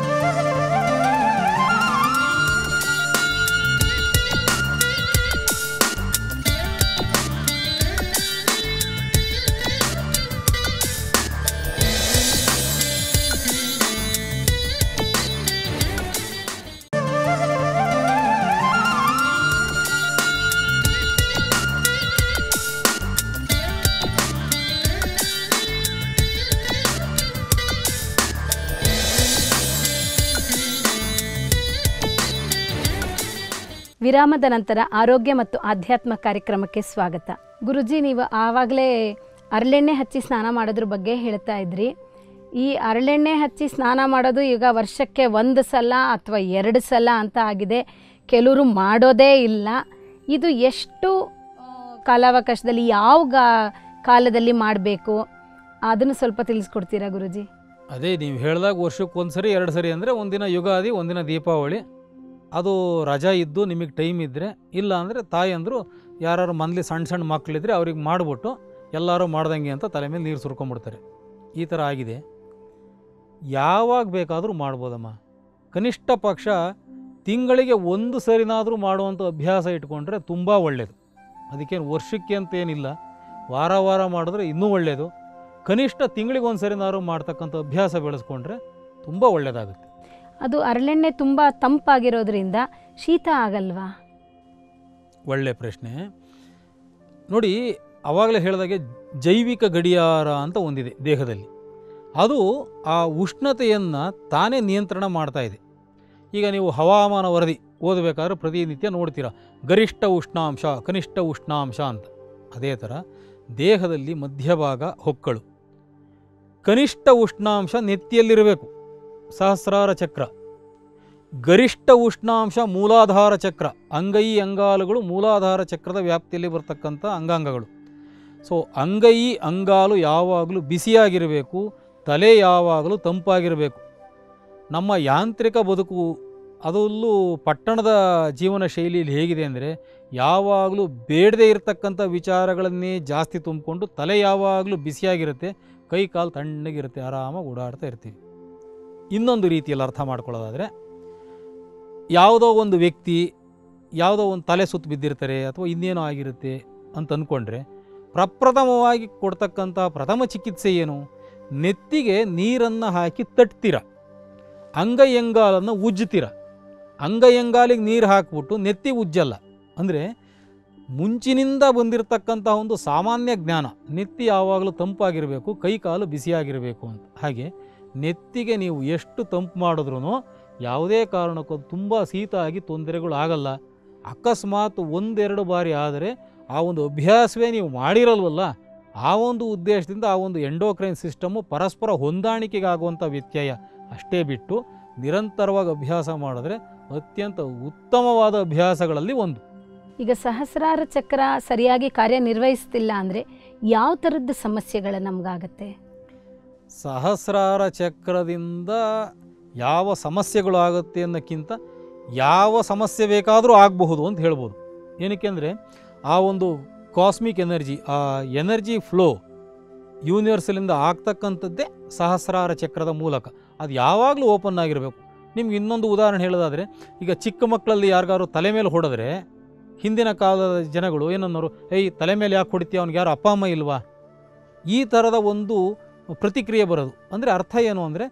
ವಿರಾಮದ ನಂತರ ಆರೋಗ್ಯ ಮತ್ತು ಆಧ್ಯಾತ್ಮ ಕಾರ್ಯಕ್ರಮಕ್ಕೆ ಸ್ವಾಗತ ಗುರುಜಿ ನೀವು ಆವಾಗಲೇ ಅರಳೆಣ್ಣೆ ಹಚ್ಚಿ ಸ್ನಾನ ಮಾಡೋದ್ರ ಬಗ್ಗೆ ಹೇಳ್ತಾ ಇದ್ರಿ ಈ ಅರಳೆಣ್ಣೆ ಹಚ್ಚಿ ಸ್ನಾನ ಮಾಡೋದು ಈಗ ವರ್ಷಕ್ಕೆ ಒಂದು ಸಲ ಅಥವಾ ಎರಡು ಸಲ ಅಂತ ಆಗಿದೆ ಕೆಲವರು ಮಾಡೋದೇ ಇಲ್ಲ ಇದು ಎಷ್ಟು ಆ, ಕಾಲಾವಕಾಶದಲ್ಲಿ ಯಾವ ಗಾ ಕಾಲದಲ್ಲಿ ಮಾಡಬೇಕು ಅದನ್ನು ಸ್ವಲ್ಪ ತಿಳಿಸ್ಕೊಡ್ತೀರಾ ಗುರುಜಿ ಅದೇ ನೀವು ಹೇಳಿದಾಗ ವರ್ಷಕ್ಕೆ ಒಂದು ಸರಿ ಎರಡು ಸರಿ ಅಂದರೆ ಒಂದಿನ ಯುಗಾದಿ ಒಂದಿನ ದೀಪಾವಳಿ ಅದು ರಜಾ ಇದ್ದು ನಿಮಗೆ ಟೈಮ್ ಇದ್ದರೆ ಇಲ್ಲ ಅಂದರೆ ತಾಯಿ ಅಂದರು ಯಾರು ಮನೇಲಿ ಸಣ್ಣ ಸಣ್ಣ ಮಕ್ಕಳಿದ್ರೆ ಅವ್ರಿಗೆ ಮಾಡಿಬಿಟ್ಟು ಎಲ್ಲರೂ ಮಾಡ್ದಂಗೆ ಅಂತ ತಲೆ ಮೇಲೆ ನೀರು ಸುರ್ಕೊಂಬಿಡ್ತಾರೆ ಈ ಥರ ಆಗಿದೆ ಯಾವಾಗ ಬೇಕಾದರೂ ಮಾಡ್ಬೋದಮ್ಮ ಕನಿಷ್ಠ ಪಕ್ಷ ತಿಂಗಳಿಗೆ ಒಂದು ಸರಿನಾದರೂ ಮಾಡುವಂಥ ಅಭ್ಯಾಸ ಇಟ್ಕೊಂಡ್ರೆ ತುಂಬ ಒಳ್ಳೆಯದು ಅದಕ್ಕೇನು ವರ್ಷಕ್ಕೆ ಅಂತ ಏನಿಲ್ಲ ವಾರ ವಾರ ಮಾಡಿದ್ರೆ ಇನ್ನೂ ಒಳ್ಳೆಯದು ಕನಿಷ್ಠ ತಿಂಗಳಿಗೆ ಒಂದು ಸರಿನಾದ್ರು ಮಾಡ್ತಕ್ಕಂಥ ಅಭ್ಯಾಸ ಬೆಳೆಸ್ಕೊಂಡ್ರೆ ತುಂಬ ಒಳ್ಳೆಯದಾಗುತ್ತೆ ಅದು ಅರಳೆಣ್ಣೆ ತುಂಬ ತಂಪಾಗಿರೋದ್ರಿಂದ ಶೀತ ಆಗಲ್ವಾ ಒಳ್ಳೆ ಪ್ರಶ್ನೆ ನೋಡಿ ಆವಾಗಲೇ ಹೇಳಿದಾಗೆ ಜೈವಿಕ ಗಡಿಯಾರ ಅಂತ ಒಂದಿದೆ ದೇಹದಲ್ಲಿ ಅದು ಆ ಉಷ್ಣತೆಯನ್ನು ತಾನೇ ನಿಯಂತ್ರಣ ಮಾಡ್ತಾ ಇದೆ ಈಗ ನೀವು ಹವಾಮಾನ ವರದಿ ಓದಬೇಕಾದ್ರೆ ಪ್ರತಿನಿತ್ಯ ನೋಡ್ತೀರಾ ಗರಿಷ್ಠ ಉಷ್ಣಾಂಶ ಕನಿಷ್ಠ ಉಷ್ಣಾಂಶ ಅಂತ ಅದೇ ಥರ ದೇಹದಲ್ಲಿ ಮಧ್ಯಭಾಗ ಹೊಕ್ಕಳು ಕನಿಷ್ಠ ಉಷ್ಣಾಂಶ ನೆತ್ತಿಯಲ್ಲಿರಬೇಕು ಸಹಸ್ರಾರ ಚಕ್ರ ಗರಿಷ್ಠ ಉಷ್ಣಾಂಶ ಮೂಲಾಧಾರ ಚಕ್ರ ಅಂಗೈ ಅಂಗಾಲುಗಳು ಮೂಲಾಧಾರ ಚಕ್ರದ ವ್ಯಾಪ್ತಿಯಲ್ಲಿ ಬರ್ತಕ್ಕಂಥ ಅಂಗಾಂಗಗಳು ಸೊ ಅಂಗೈ ಅಂಗಾಲು ಯಾವಾಗಲೂ ಬಿಸಿಯಾಗಿರಬೇಕು ತಲೆ ಯಾವಾಗಲೂ ತಂಪಾಗಿರಬೇಕು ನಮ್ಮ ಯಾಂತ್ರಿಕ ಬದುಕು ಅದರಲ್ಲೂ ಪಟ್ಟಣದ ಜೀವನ ಶೈಲಿಯಲ್ಲಿ ಹೇಗಿದೆ ಅಂದರೆ ಯಾವಾಗಲೂ ಬೇಡದೇ ಇರತಕ್ಕಂಥ ವಿಚಾರಗಳನ್ನೇ ಜಾಸ್ತಿ ತುಂಬಿಕೊಂಡು ತಲೆ ಯಾವಾಗಲೂ ಬಿಸಿಯಾಗಿರುತ್ತೆ ಕೈ ಕಾಲು ತಣ್ಣಗಿರುತ್ತೆ ಆರಾಮಾಗಿ ಓಡಾಡ್ತಾ ಇರ್ತೀವಿ ಇನ್ನೊಂದು ರೀತಿಯಲ್ಲಿ ಅರ್ಥ ಮಾಡ್ಕೊಳ್ಳೋದಾದರೆ ಯಾವುದೋ ಒಂದು ವ್ಯಕ್ತಿ ಯಾವುದೋ ಒಂದು ತಲೆ ಸುತ್ತು ಬಿದ್ದಿರ್ತಾರೆ ಅಥವಾ ಇನ್ನೇನೋ ಆಗಿರುತ್ತೆ ಅಂತ ಅಂದ್ಕೊಂಡ್ರೆ ಪ್ರಪ್ರಥಮವಾಗಿ ಕೊಡ್ತಕ್ಕಂಥ ಪ್ರಥಮ ಚಿಕಿತ್ಸೆ ಏನು ನೆತ್ತಿಗೆ ನೀರನ್ನು ಹಾಕಿ ತಟ್ತೀರ ಅಂಗೈಯಂಗಾಲನ್ನು ಉಜ್ಜ್ತೀರ ಅಂಗೈಯಂಗಾಲಿಗೆ ನೀರು ಹಾಕ್ಬಿಟ್ಟು ನೆತ್ತಿ ಉಜ್ಜಲ್ಲ ಅಂದರೆ ಮುಂಚಿನಿಂದ ಬಂದಿರತಕ್ಕಂಥ ಒಂದು ಸಾಮಾನ್ಯ ಜ್ಞಾನ ನೆತ್ತಿ ಯಾವಾಗಲೂ ತಂಪಾಗಿರಬೇಕು ಕೈ ಕಾಲು ಬಿಸಿಯಾಗಿರಬೇಕು ಅಂತ ಹಾಗೆ ನೆತ್ತಿಗೆ ನೀವು ಎಷ್ಟು ತಂಪು ಮಾಡಿದ್ರೂ ಯಾವುದೇ ಕಾರಣಕ್ಕೂ ಅದು ತುಂಬ ಶೀತ ಆಗಿ ತೊಂದರೆಗಳು ಆಗಲ್ಲ ಅಕಸ್ಮಾತ್ ಒಂದೆರಡು ಬಾರಿ ಆದರೆ ಆ ಒಂದು ಅಭ್ಯಾಸವೇ ನೀವು ಮಾಡಿರಲ್ವಲ್ಲ ಆ ಒಂದು ಉದ್ದೇಶದಿಂದ ಆ ಒಂದು ಎಂಡೋಕ್ರೈನ್ ಸಿಸ್ಟಮು ಪರಸ್ಪರ ಹೊಂದಾಣಿಕೆಗೆ ಆಗುವಂಥ ವ್ಯತ್ಯಯ ಅಷ್ಟೇ ಬಿಟ್ಟು ನಿರಂತರವಾಗಿ ಅಭ್ಯಾಸ ಮಾಡಿದ್ರೆ ಅತ್ಯಂತ ಉತ್ತಮವಾದ ಅಭ್ಯಾಸಗಳಲ್ಲಿ ಒಂದು ಈಗ ಸಹಸ್ರಾರ ಚಕ್ರ ಸರಿಯಾಗಿ ಕಾರ್ಯನಿರ್ವಹಿಸ್ತಿಲ್ಲ ಅಂದರೆ ಯಾವ ಥರದ್ದು ಸಮಸ್ಯೆಗಳು ನಮಗಾಗತ್ತೆ ಸಹಸ್ರಾರ ಚಕ್ರದಿಂದ ಯಾವ ಸಮಸ್ಯೆಗಳು ಆಗುತ್ತೆ ಅನ್ನೋಕ್ಕಿಂತ ಯಾವ ಸಮಸ್ಯೆ ಬೇಕಾದರೂ ಆಗಬಹುದು ಅಂತ ಹೇಳ್ಬೋದು ಏನಕ್ಕೆ ಅಂದರೆ ಆ ಒಂದು ಕಾಸ್ಮಿಕ್ ಎನರ್ಜಿ ಆ ಎನರ್ಜಿ ಫ್ಲೋ ಯೂನಿವರ್ಸಲಿಂದ ಆಗ್ತಕ್ಕಂಥದ್ದೇ ಸಹಸ್ರಾರ ಚಕ್ರದ ಮೂಲಕ ಅದು ಯಾವಾಗಲೂ ಓಪನ್ ಆಗಿರಬೇಕು ನಿಮ್ಗೆ ಇನ್ನೊಂದು ಉದಾಹರಣೆ ಹೇಳೋದಾದರೆ ಈಗ ಚಿಕ್ಕ ಮಕ್ಕಳಲ್ಲಿ ಯಾರಿಗಾರು ತಲೆ ಮೇಲೆ ಹೊಡೆದ್ರೆ ಹಿಂದಿನ ಕಾಲದ ಜನಗಳು ಏನನ್ನೋರು ಏಯ್ ತಲೆ ಮೇಲೆ ಯಾಕೆ ಹೊಡಿತೀಯ ಅವ್ನಿಗೆ ಯಾರು ಅಪ್ಪ ಅಮ್ಮ ಇಲ್ವಾ ಈ ಥರದ ಒಂದು ಪ್ರತಿಕ್ರಿಯೆ ಬರೋದು ಅಂದರೆ ಅರ್ಥ ಏನು ಅಂದರೆ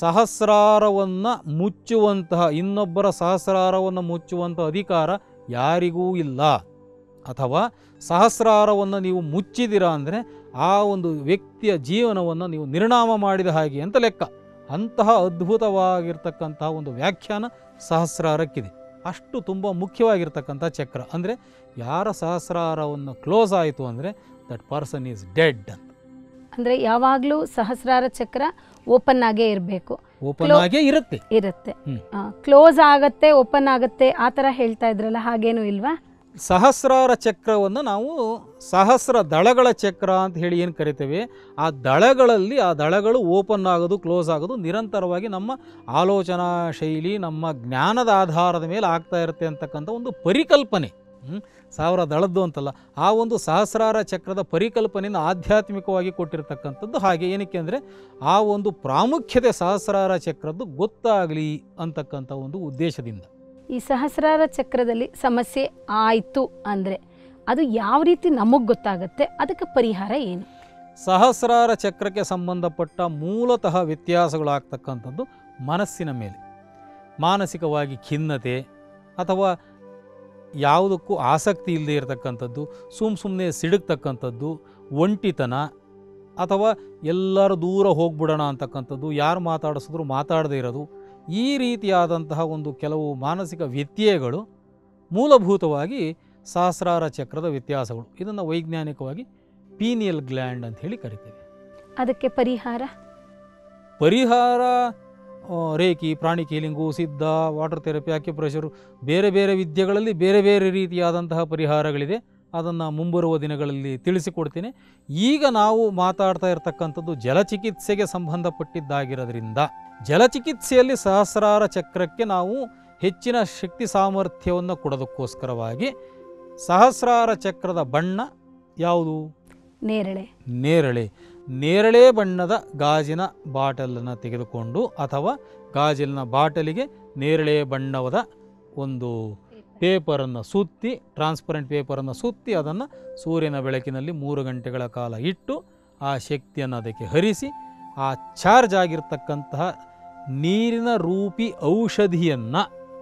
ಸಹಸ್ರಾರವನ್ನು ಮುಚ್ಚುವಂತಹ ಇನ್ನೊಬ್ಬರ ಸಹಸ್ರಾರವನ್ನು ಮುಚ್ಚುವಂಥ ಅಧಿಕಾರ ಯಾರಿಗೂ ಇಲ್ಲ ಅಥವಾ ಸಹಸ್ರಾರವನ್ನು ನೀವು ಮುಚ್ಚಿದಿರಾ ಅಂದರೆ ಆ ಒಂದು ವ್ಯಕ್ತಿಯ ಜೀವನವನ್ನು ನೀವು ನಿರ್ನಾಮ ಮಾಡಿದ ಹಾಗೆ ಅಂತ ಲೆಕ್ಕ ಅಂತಹ ಅದ್ಭುತವಾಗಿರ್ತಕ್ಕಂತಹ ಒಂದು ವ್ಯಾಖ್ಯಾನ ಸಹಸ್ರಾರಕ್ಕಿದೆ ಅಷ್ಟು ತುಂಬ ಮುಖ್ಯವಾಗಿರ್ತಕ್ಕಂಥ ಚಕ್ರ ಅಂದರೆ ಯಾರ ಸಹಸ್ರಾರವನ್ನು ಕ್ಲೋಸ್ ಆಯಿತು ಅಂದರೆ ದಟ್ ಪರ್ಸನ್ ಈಸ್ ಡೆಡ್ ಅಂತ ಅಂದರೆ ಯಾವಾಗಲೂ ಸಹಸ್ರಾರ ಚಕ್ರ ಓಪನ್ ಆಗೇ ಇರಬೇಕು ಓಪನ್ Clo- ಆಗೇ ಇರುತ್ತೆ ಇರುತ್ತೆ ಹ್ಮ್. ಕ್ಲೋಸ್ ಆಗತ್ತೆ ಓಪನ್ ಆಗತ್ತೆ ಆ ಥರ ಹೇಳ್ತಾ ಇದ್ರಲ್ಲ ಹಾಗೇನೂ ಇಲ್ವಾ ಸಹಸ್ರಾರ ಚಕ್ರವನ್ನು ನಾವು ಸಹಸ್ರ ದಳಗಳ ಚಕ್ರ ಅಂತ ಹೇಳಿ ಏನು ಕರಿತೇವೆ ಆ ದಳಗಳಲ್ಲಿ ಆ ದಳಗಳು ಓಪನ್ ಆಗೋದು ಕ್ಲೋಸ್ ಆಗೋದು ನಿರಂತರವಾಗಿ ನಮ್ಮ ಆಲೋಚನಾ ಶೈಲಿ ನಮ್ಮ ಜ್ಞಾನದ ಆಧಾರದ ಮೇಲೆ ಆಗ್ತಾ ಇರುತ್ತೆ ಅಂತಕ್ಕಂಥ ಒಂದು ಪರಿಕಲ್ಪನೆ ಹ್ಮ್? ಸಾವಿರ ದಳದ್ದು ಅಂತಲ್ಲ ಆ ಒಂದು ಸಹಸ್ರಾರ ಚಕ್ರದ ಪರಿಕಲ್ಪನೆಯನ್ನು ಆಧ್ಯಾತ್ಮಿಕವಾಗಿ ಕೊಟ್ಟಿರ್ತಕ್ಕಂಥದ್ದು ಹಾಗೆ ಏನಕ್ಕೆ ಅಂದರೆ ಆ ಒಂದು ಪ್ರಾಮುಖ್ಯತೆ ಸಹಸ್ರಾರ ಚಕ್ರದ್ದು ಗೊತ್ತಾಗಲಿ ಅಂತಕ್ಕಂಥ ಒಂದು ಉದ್ದೇಶದಿಂದ ಈ ಸಹಸ್ರಾರ ಚಕ್ರದಲ್ಲಿ ಸಮಸ್ಯೆ ಆಯಿತು ಅಂದರೆ ಅದು ಯಾವ ರೀತಿ ನಮಗೆ ಗೊತ್ತಾಗುತ್ತೆ ಅದಕ್ಕೆ ಪರಿಹಾರ ಏನು ಸಹಸ್ರಾರ ಚಕ್ರಕ್ಕೆ ಸಂಬಂಧಪಟ್ಟ ಮೂಲತಃ ವ್ಯತ್ಯಾಸಗಳಾಗ್ತಕ್ಕಂಥದ್ದು ಮನಸ್ಸಿನ ಮೇಲೆ ಮಾನಸಿಕವಾಗಿ ಖಿನ್ನತೆ ಅಥವಾ ಯಾವುದಕ್ಕೂ ಆಸಕ್ತಿ ಇಲ್ಲದೆ ಇರತಕ್ಕಂಥದ್ದು ಸುಮ್ಮ ಸುಮ್ಮನೆ ಸಿಡುಕ್ತಕ್ಕಂಥದ್ದು ಒಂಟಿತನ ಅಥವಾ ಎಲ್ಲರೂ ದೂರ ಹೋಗ್ಬಿಡೋಣ ಅಂತಕ್ಕಂಥದ್ದು ಯಾರು ಮಾತಾಡಿಸಿದ್ರು ಮಾತಾಡದೇ ಇರೋದು ಈ ರೀತಿಯಾದಂತಹ ಒಂದು ಕೆಲವು ಮಾನಸಿಕ ವ್ಯತ್ಯಯಗಳು ಮೂಲಭೂತವಾಗಿ ಸಹಸ್ರಾರ ಚಕ್ರದ ವ್ಯತ್ಯಾಸಗಳು ಇದನ್ನು ವೈಜ್ಞಾನಿಕವಾಗಿ ಪೀನಿಯಲ್ ಗ್ಲ್ಯಾಂಡ್ ಅಂತ ಹೇಳಿ ಕರಿತೇವೆ ಅದಕ್ಕೆ ಪರಿಹಾರ ಪರಿಹಾರ ಆ, reiki pranic healing Siddha water therapy acupressure ಬೇರೆ ಬೇರೆ ವಿದ್ಯೆಗಳಲ್ಲಿ ಬೇರೆ ಬೇರೆ ರೀತಿಯಾದಂತಹ ಪರಿಹಾರಗಳಿದೆ ಅದನ್ನು ಮುಂಬರುವ ದಿನಗಳಲ್ಲಿ ತಿಳಿಸಿಕೊಡ್ತೀನಿ ಈಗ ನಾವು ಮಾತಾಡ್ತಾ ಇರತಕ್ಕಂಥದ್ದು ಜಲಚಿಕಿತ್ಸೆಗೆ ಸಂಬಂಧಪಟ್ಟಿದ್ದಾಗಿರೋದ್ರಿಂದ ಜಲಚಿಕಿತ್ಸೆಯಲ್ಲಿ ಸಹಸ್ರಾರ ಚಕ್ರಕ್ಕೆ ನಾವು ಹೆಚ್ಚಿನ ಶಕ್ತಿ ಸಾಮರ್ಥ್ಯವನ್ನು ಕೊಡೋದಕ್ಕೋಸ್ಕರವಾಗಿ ಸಹಸ್ರಾರ ಚಕ್ರದ ಬಣ್ಣ ಯಾವುದು ನೇರಳೆ ನೇರಳೆ ನೇರಳೆ ಬಣ್ಣದ ಗಾಜಿನ ಬಾಟಲನ್ನು ತೆಗೆದುಕೊಂಡು ಅಥವಾ ಗಾಜಿನ ಬಾಟಲಿಗೆ ನೇರಳೆ ಬಣ್ಣದ ಒಂದು ಪೇಪರನ್ನು ಸುತ್ತಿ ಟ್ರಾನ್ಸ್ಪರೆಂಟ್ ಪೇಪರನ್ನು ಸುತ್ತಿ ಅದನ್ನು ಸೂರ್ಯನ ಬೆಳಕಿನಲ್ಲಿ ಮೂರು ಗಂಟೆಗಳ ಕಾಲ ಇಟ್ಟು ಆ ಶಕ್ತಿಯನ್ನು ಅದಕ್ಕೆ ಹರಿಸಿ ಆ ಚಾರ್ಜ್ ಆಗಿರ್ತಕ್ಕಂತಹ ನೀರಿನ ರೂಪಿ ಔಷಧಿಯನ್ನು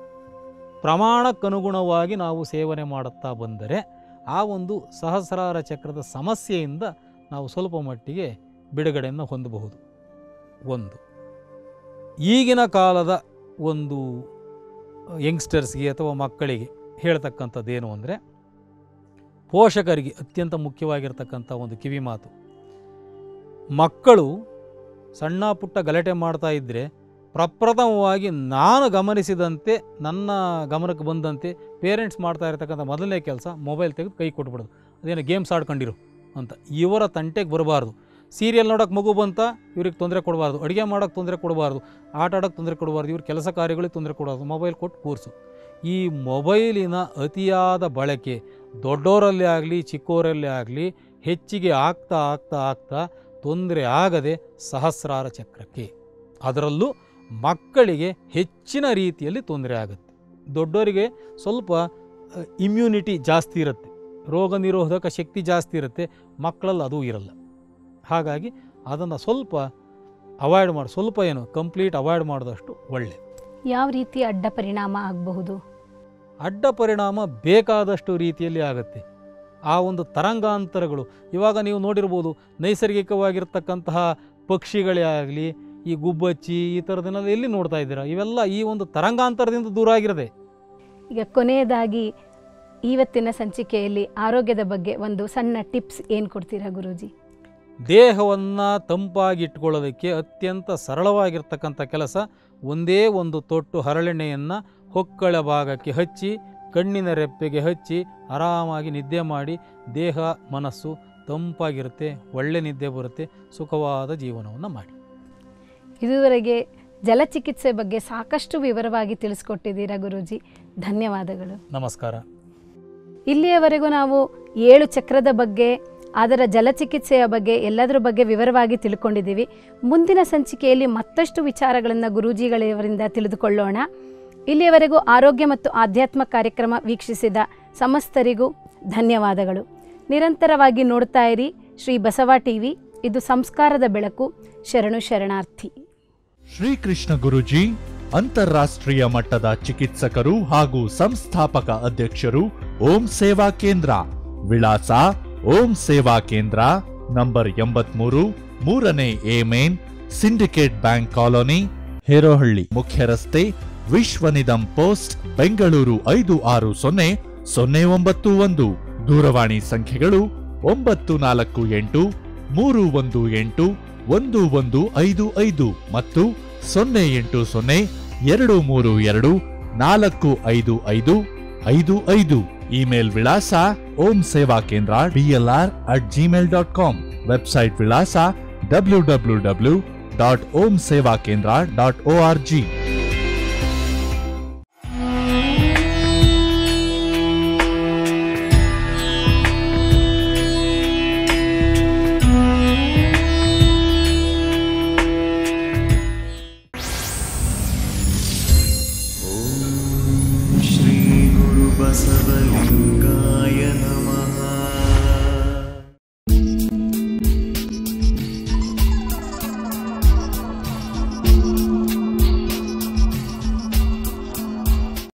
ಪ್ರಮಾಣಕ್ಕನುಗುಣವಾಗಿ ನಾವು ಸೇವನೆ ಮಾಡುತ್ತಾ ಬಂದರೆ ಆ ಒಂದು ಸಹಸ್ರಾರ ಚಕ್ರದ ಸಮಸ್ಯೆಯಿಂದ ನಾವು ಸ್ವಲ್ಪ ಮಟ್ಟಿಗೆ ಬಿಡುಗಡೆಯನ್ನು ಹೊಂದಬಹುದು ಒಂದು ಈಗಿನ ಕಾಲದ ಒಂದು ಯಂಗ್ಸ್ಟರ್ಸ್ಗೆ ಅಥವಾ ಮಕ್ಕಳಿಗೆ ಹೇಳ್ತಕ್ಕಂಥದ್ದೇನು ಅಂದರೆ ಪೋಷಕರಿಗೆ ಅತ್ಯಂತ ಮುಖ್ಯವಾಗಿರ್ತಕ್ಕಂಥ ಒಂದು ಕಿವಿ ಮಾತು ಮಕ್ಕಳು ಸಣ್ಣ ಪುಟ್ಟ ಗಲಾಟೆ ಮಾಡ್ತಾ ಇದ್ದರೆ ಪ್ರಪ್ರಥಮವಾಗಿ ನಾನು ಗಮನಿಸಿದಂತೆ ನನ್ನ ಗಮನಕ್ಕೆ ಬಂದಂತೆ ಪೇರೆಂಟ್ಸ್ ಮಾಡ್ತಾ ಇರತಕ್ಕಂಥ ಮೊದಲನೇ ಕೆಲಸ ಮೊಬೈಲ್ ತೆಗೆದು ಕೈ ಕೊಟ್ಬಿಡೋದು ಅದೇನು ಗೇಮ್ಸ್ ಆಡ್ಕೊಂಡಿರು ಅಂತ ಇವರ ತಂಟೆಗೆ ಬರಬಾರ್ದು ಸೀರಿಯಲ್ ನೋಡೋಕೆ ಮಗು ಬಂತ ಇವ್ರಿಗೆ ತೊಂದರೆ ಕೊಡಬಾರ್ದು ಅಡುಗೆ ಮಾಡೋಕ್ಕೆ ತೊಂದರೆ ಕೊಡಬಾರ್ದು ಆಟ ಆಡೋಕ್ಕೆ ತೊಂದರೆ ಕೊಡಬಾರ್ದು ಇವ್ರ ಕೆಲಸ ಕಾರ್ಯಗಳಿಗೆ ತೊಂದರೆ ಕೊಡಬಾರ್ದು ಮೊಬೈಲ್ ಕೊಟ್ಟು ಕೂರಿಸು ಈ ಮೊಬೈಲಿನ ಅತಿಯಾದ ಬಳಕೆ ದೊಡ್ಡೋರಲ್ಲೇ ಆಗಲಿ ಚಿಕ್ಕೋರಲ್ಲೇ ಆಗಲಿ ಹೆಚ್ಚಿಗೆ ಆಗ್ತಾ ಆಗ್ತಾ ಆಗ್ತಾ ತೊಂದರೆ ಆಗದೆ ಸಹಸ್ರಾರ ಚಕ್ರಕ್ಕೆ ಅದರಲ್ಲೂ ಮಕ್ಕಳಿಗೆ ಹೆಚ್ಚಿನ ರೀತಿಯಲ್ಲಿ ತೊಂದರೆ ಆಗುತ್ತೆ ದೊಡ್ಡವರಿಗೆ ಸ್ವಲ್ಪ ಇಮ್ಯುನಿಟಿ ಜಾಸ್ತಿ ಇರುತ್ತೆ ರೋಗ ನಿರೋಧಕ ಶಕ್ತಿ ಜಾಸ್ತಿ ಇರುತ್ತೆ ಮಕ್ಕಳಲ್ಲಿ ಅದು ಇರಲ್ಲ ಹಾಗಾಗಿ ಅದನ್ನು ಸ್ವಲ್ಪ ಅವಾಯ್ಡ್ ಮಾಡಿ ಸ್ವಲ್ಪ ಏನು ಕಂಪ್ಲೀಟ್ ಅವಾಯ್ಡ್ ಮಾಡಿದಷ್ಟು ಒಳ್ಳೆ ಯಾವ ರೀತಿ ಅಡ್ಡ ಪರಿಣಾಮ ಆಗಬಹುದು ಅಡ್ಡ ಪರಿಣಾಮ ಬೇಕಾದಷ್ಟು ರೀತಿಯಲ್ಲಿ ಆಗುತ್ತೆ ಆ ಒಂದು ತರಂಗಾಂತರಗಳು ಇವಾಗ ನೀವು ನೋಡಿರ್ಬೋದು ನೈಸರ್ಗಿಕವಾಗಿರ್ತಕ್ಕಂತಹ ಪಕ್ಷಿಗಳೇ ಆಗಲಿ ಈ ಗುಬ್ಬಚ್ಚಿ ಈ ಥರದನ್ನೆಲ್ಲ ಎಲ್ಲಿ ನೋಡ್ತಾ ಇದ್ದೀರಾ ಇವೆಲ್ಲ ಈ ಒಂದು ತರಂಗಾಂತರದಿಂದ ದೂರ ಆಗಿರದೆ ಈಗ ಕೊನೆಯದಾಗಿ ಇವತ್ತಿನ ಸಂಚಿಕೆಯಲ್ಲಿ ಆರೋಗ್ಯದ ಬಗ್ಗೆ ಒಂದು ಸಣ್ಣ ಟಿಪ್ಸ್ ಏನು ಕೊಡ್ತೀರಾ ಗುರೂಜಿ ದೇಹವನ್ನು ತಂಪಾಗಿಟ್ಕೊಳ್ಳೋದಕ್ಕೆ ಅತ್ಯಂತ ಸರಳವಾಗಿರ್ತಕ್ಕಂಥ ಕೆಲಸ ಒಂದೇ ಒಂದು ತೊಟ್ಟು ಹರಳೆಣ್ಣೆಯನ್ನು ಹೊಕ್ಕಳ ಭಾಗಕ್ಕೆ ಹಚ್ಚಿ ಕಣ್ಣಿನ ರೆಪ್ಪೆಗೆ ಹಚ್ಚಿ ಆರಾಮಾಗಿ ನಿದ್ದೆ ಮಾಡಿ ದೇಹ ಮನಸ್ಸು ತಂಪಾಗಿರುತ್ತೆ ಒಳ್ಳೆ ನಿದ್ದೆ ಬರುತ್ತೆ ಸುಖವಾದ ಜೀವನವನ್ನು ಮಾಡಿ ಇದುವರೆಗೆ ಜಲಚಿಕಿತ್ಸೆ ಬಗ್ಗೆ ಸಾಕಷ್ಟು ವಿವರವಾಗಿ ತಿಳಿಸ್ಕೊಟ್ಟಿದ್ದೀರಾ ಗುರೂಜಿ ಧನ್ಯವಾದಗಳು ನಮಸ್ಕಾರ ಇಲ್ಲಿಯವರೆಗೂ ನಾವು ಏಳು ಚಕ್ರದ ಬಗ್ಗೆ ಅದರ ಜಲಚಿಕಿತ್ಸೆಯ ಬಗ್ಗೆ ಎಲ್ಲದರ ಬಗ್ಗೆ ವಿವರವಾಗಿ ತಿಳ್ಕೊಂಡಿದ್ದೀವಿ ಮುಂದಿನ ಸಂಚಿಕೆಯಲ್ಲಿ ಮತ್ತಷ್ಟು ವಿಚಾರಗಳನ್ನು ಗುರೂಜಿಗಳವರಿಂದ ತಿಳಿದುಕೊಳ್ಳೋಣ ಇಲ್ಲಿಯವರೆಗೂ ಆರೋಗ್ಯ ಮತ್ತು ಆಧ್ಯಾತ್ಮ ಕಾರ್ಯಕ್ರಮ ವೀಕ್ಷಿಸಿದ ಸಮಸ್ತರಿಗೂ ಧನ್ಯವಾದಗಳು ನಿರಂತರವಾಗಿ ನೋಡ್ತಾ ಇರಿ ಶ್ರೀ ಬಸವ ಟಿವಿ ಇದು ಸಂಸ್ಕಾರದ ಬೆಳಕು ಶರಣು ಶರಣಾರ್ಥಿ ಶ್ರೀಕೃಷ್ಣ ಗುರುಜಿ ಅಂತಾರಾಷ್ಟ್ರೀಯ ಮಟ್ಟದ ಚಿಕಿತ್ಸಕರು ಹಾಗೂ ಸಂಸ್ಥಾಪಕ ಅಧ್ಯಕ್ಷರು ಓಂ ಸೇವಾ ಕೇಂದ್ರ ವಿಳಾಸ ಓಂ ಸೇವಾ ಕೇಂದ್ರ ನಂಬರ್ ಎಂಬತ್ಮೂರು ಮೂರನೇ A main Syndicate Bank colony Herohalli ಮುಖ್ಯ ರಸ್ತೆ ವಿಶ್ವನಿಧಂ ಪೋಸ್ಟ್ ಬೆಂಗಳೂರು ಐದು ಆರು ಸೊನ್ನೆ ಸೊನ್ನೆ ಒಂಬತ್ತು ಒಂದು ದೂರವಾಣಿ ಸಂಖ್ಯೆಗಳು ಒಂಬತ್ತು ನಾಲ್ಕು ಎಂಟು ಮೂರು ಒಂದು ಎಂಟು ಒಂದು ಒಂದು ಐದು ಐದು ಮತ್ತು ಸೊನ್ನೆ ಎಂಟು ಸೊನ್ನೆ ಎರಡು ಮೂರು ಎರಡು ನಾಲ್ಕು ಐದು ಐದು ಐದು ಐದು ಇಮೇಲ್ ವಿಳಾಸ Om Seva Kendra DLR at Gmail dot com website ವಿಳಾಸ W W W dot Om Seva Kendra dot O R G श्रीगुरुबसवलिङ्गाय नमः